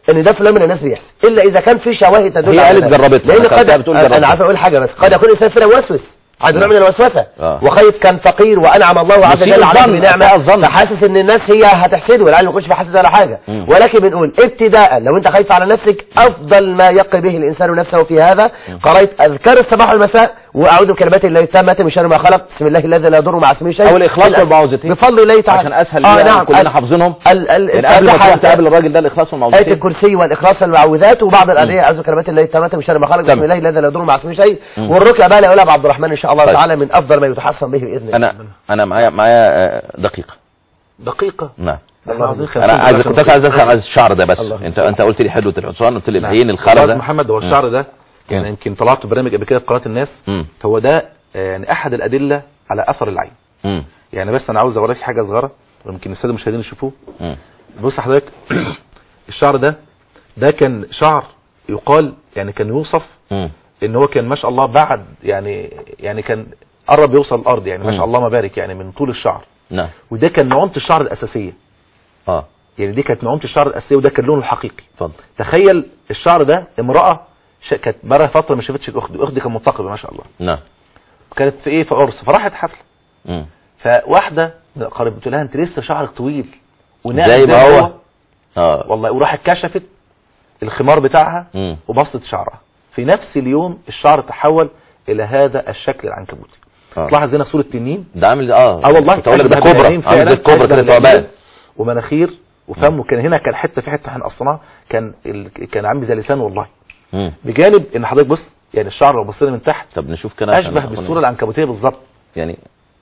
S4: ان ده فلان من الناس بيحسد الا اذا كان في شواهد تدل
S3: هي
S4: على
S3: قالت
S4: ذلك.
S3: جربتها،
S4: لان
S3: أنا
S4: قد
S3: كنت بتقول
S4: انا
S3: جربتها.
S4: عايز اقول حاجه بس قد يكون الانسان فينا موسوس عنده نوع من الوسوسه
S3: آه.
S4: وخايف كان فقير وانعم الله عز
S3: مسيء
S4: وجل عليه
S3: الظن،
S4: بنعمه
S3: أساء الظن.
S4: فحاسس ان الناس هي هتحسده والعيال ما يكونش في حاسد ولا حاجه
S3: مم.
S4: ولكن بنقول ابتداء لو انت خايف على نفسك افضل ما يقي به الانسان نفسه في هذا قريت اذكار الصباح والمساء واعوذ بكلمات الله التامه من شر ما خلق بسم الله الذي لا يضر مع اسمه شيء
S3: او الاخلاص
S4: ال-
S3: والمعوذتين
S4: بفضل الله تعالى
S3: عشان اسهل
S4: اه
S3: لينا
S4: نعم
S3: كلنا
S4: ال-
S3: حافظينهم
S4: ال- ال-
S3: يعني قبل ما
S4: الفاتحة
S3: تروح تقابل الراجل ده الاخلاص
S4: آية
S3: والمعوذتين
S4: الكرسي والإخلاص والمعوذات وبعض الأدعية أعوذ كلمات الله التامة من شر ما خلق بسم
S3: تمام.
S4: الله الذي لا يضر مع اسمه شيء
S3: مم.
S4: والركع بقى لا يقولها عبد الرحمن إن شاء الله
S3: طيب.
S4: تعالى من أفضل ما يتحصن به بإذن الله
S3: انا انا معايا معايا آه، دقيقه
S5: دقيقة
S3: نعم
S5: احنا عاوزين
S3: انا
S5: خمسين
S3: عايز
S5: دقيقة.
S3: كنت بس عايز اسال عن الشعر ده بس
S5: الله.
S3: انت انت قلت لي حلوه الحصان قلت لي
S5: نعم.
S3: العين الخرز
S5: والله
S3: ده
S5: محمد هو الشعر ده كان يمكن طلعت برنامج قبل كده في قناه الناس
S3: مم.
S5: هو ده آه، يعني احد الادله على اثر العين
S3: مم.
S5: يعني بس انا عاوز اوريك حاجه صغيره ويمكن الساده المشاهدين يشوفوه
S3: مم.
S5: بص حضرتك الشعر ده ده كان شعر يقال يعني كان يوصف
S3: مم.
S5: ان هو كان ما شاء الله بعد يعني يعني كان قرب يوصل الارض يعني ما
S3: مم.
S5: شاء الله ما بارك يعني من طول الشعر
S3: نعم
S5: وده كان نعومه الشعر الاساسيه
S3: اه
S5: يعني دي كانت نعومه الشعر الاساسيه وده كان لونه الحقيقي
S3: اتفضل
S5: تخيل الشعر ده امراه ش... كانت بقى فتره ما شافتش الاخت الاخت دي كانت منتقبه ما شاء الله
S3: نعم
S5: كانت في ايه في عرس فراحت حفله
S3: مم.
S5: فواحده من القرايب بتقول لها انت لسه شعرك طويل وناعم
S3: زي ما هو اه
S5: والله وراحت كشفت الخمار بتاعها
S3: مم.
S5: وبسطت شعرها في نفس اليوم الشعر تحول الى هذا الشكل العنكبوتي
S3: آه.
S5: تلاحظ هنا صوره تنين
S3: ده عامل اه
S5: اه والله
S3: كنت اقول لك ده
S5: أشبه
S3: كوبرا
S5: بالعينين
S3: عامل زي
S5: فعلاً،
S3: الكوبرا
S5: أشبه
S3: كده
S5: بالعينين
S3: ثعبان
S5: ومناخير وفم وكان هنا كان حته في حته احنا قصناها كان ال... كان عامل زي لسان والله
S3: مم.
S5: بجانب ان حضرتك بص يعني الشعر لو بصينا من تحت
S3: طب نشوف كده عشان
S5: اشبه
S3: نكون-
S5: بالصوره العنكبوتيه بالظبط
S3: يعني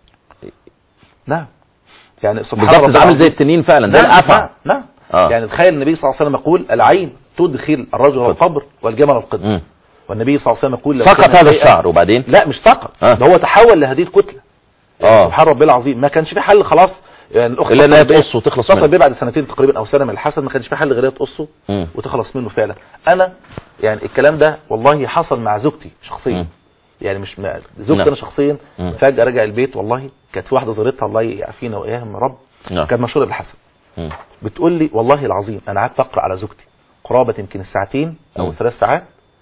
S5: نعم يعني سبحان
S3: بالظبط
S5: ربي
S3: ده عامل زي
S5: العظيم.
S3: التنين فعلا ده
S5: نعم،
S3: الافعى
S5: نعم نعم
S3: آه.
S5: يعني تخيل النبي صلى الله عليه وسلم يقول العين تدخل الرجل القبر والجمل القدر
S3: مم.
S5: والنبي صلى الله عليه وسلم يقول لو
S3: سقط
S5: كان
S3: هذا
S5: شيئاً-
S3: الشعر وبعدين
S5: لا مش سقط
S3: آه.
S5: ده هو تحول لهذه الكتله
S3: اه
S5: سبحان ربي العظيم ما كانش في حل خلاص يعني الاخت
S3: إلا إنها
S5: اتصلت بيا-
S3: تقصه وتخلص
S5: اتصلت
S3: منه.
S5: بيه بعد سنتين تقريبا او سنه من الحسد ما كانش في حل غير هي تقصه
S3: مم.
S5: وتخلص منه فعلا انا يعني الكلام ده والله حصل مع زوجتي شخصيا
S3: مم.
S5: يعني مش مع زوجتي
S3: نعم.
S5: انا شخصيا
S3: مم.
S5: فجاه راجع البيت والله كانت في واحده زارتها الله يعافينا واياهم يا رب
S3: نعم.
S5: كانت مشهوره بالحسد
S3: مم.
S5: بتقول لي والله العظيم انا قعدت اقرا على زوجتي قرابه يمكن الساعتين او
S3: مم.
S5: ثلاث ساعات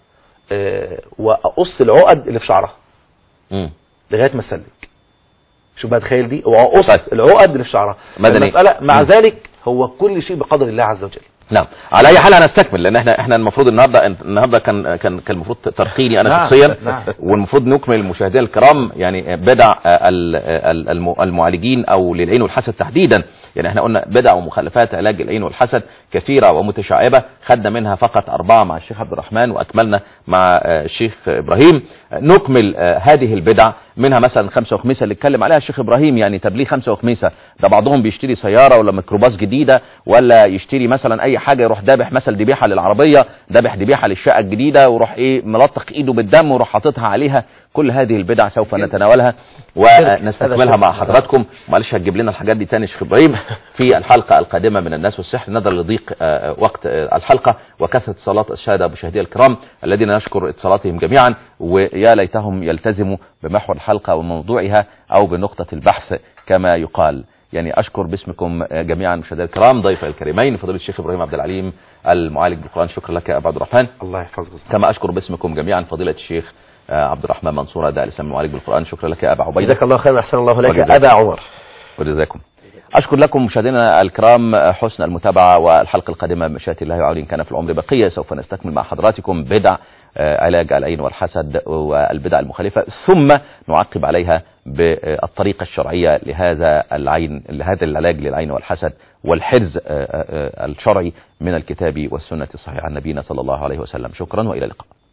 S5: آه واقص العقد اللي في شعرها
S3: مم.
S5: لغايه ما اسلك شوف بقى تخيل دي واقص
S3: طيب.
S5: العقد اللي في شعرها
S3: مدني.
S5: المساله مع
S3: مم.
S5: ذلك هو كل شيء بقدر الله عز وجل
S3: نعم على اي حال هنستكمل لان احنا احنا المفروض النهارده النهارده كان كان كان المفروض ترخيني انا
S5: نعم،
S3: شخصيا
S5: نعم.
S3: والمفروض نكمل المشاهدين الكرام يعني بدع ال- ال- الم- المعالجين او للعين والحسد تحديدا يعني احنا قلنا بدع ومخالفات علاج العين والحسد كثيره ومتشعبه خدنا منها فقط اربعه مع الشيخ عبد الرحمن واكملنا مع آه، الشيخ ابراهيم نكمل آه، هذه البدع منها مثلا خمسه وخميسه اللي اتكلم عليها الشيخ ابراهيم يعني تبليغ خمسه وخميسه ده بعضهم بيشتري سياره ولا ميكروباص جديده ولا يشتري مثلا اي حاجه يروح دابح مثل ذبيحه للعربيه دابح ذبيحه للشقه الجديده ويروح ايه ملطخ ايده بالدم ويروح حاططها عليها كل هذه البدع سوف نتناولها ونستكملها مع حضراتكم معلش هتجيب لنا الحاجات دي تاني يا شيخ ابراهيم في الحلقه القادمه من الناس والسحر نظرا لضيق آه، وقت آه، الحلقه وكثره صلاه الساده مشاهدي الكرام الذين نشكر اتصالاتهم جميعا ويا ليتهم يلتزموا بمحور الحلقه وموضوعها او بنقطه البحث كما يقال يعني اشكر باسمكم جميعا مشاهدينا الكرام ضيفي الكريمين فضيله الشيخ ابراهيم عبد العليم المعالج بالقران شكرا لك يا ابو عبد الرحمن
S5: الله يحفظك
S3: كما اشكر باسمكم جميعا فضيله الشيخ آه، عبد الرحمن منصور ده الاسلام المعالج بالقران شكرا لك يا ابا عبيده
S4: جزاك الله خيرا احسن الله لك
S3: وجزاك.
S4: ابا عمر
S3: وجزاكم أشكر لكم مشاهدينا الكرام حسن المتابعة والحلقة القادمة مشيئة الله وعون إن كان في العمر بقية سوف نستكمل مع حضراتكم بدع آه، علاج العين والحسد والبدع المخالفة ثم نعقب عليها بالطريقة الشرعية لهذا العين لهذا العلاج للعين والحسد والحرز آه، آه، آه، الشرعي من الكتاب والسنة الصحيحة عن نبينا صلى الله عليه وسلم شكرا وإلى اللقاء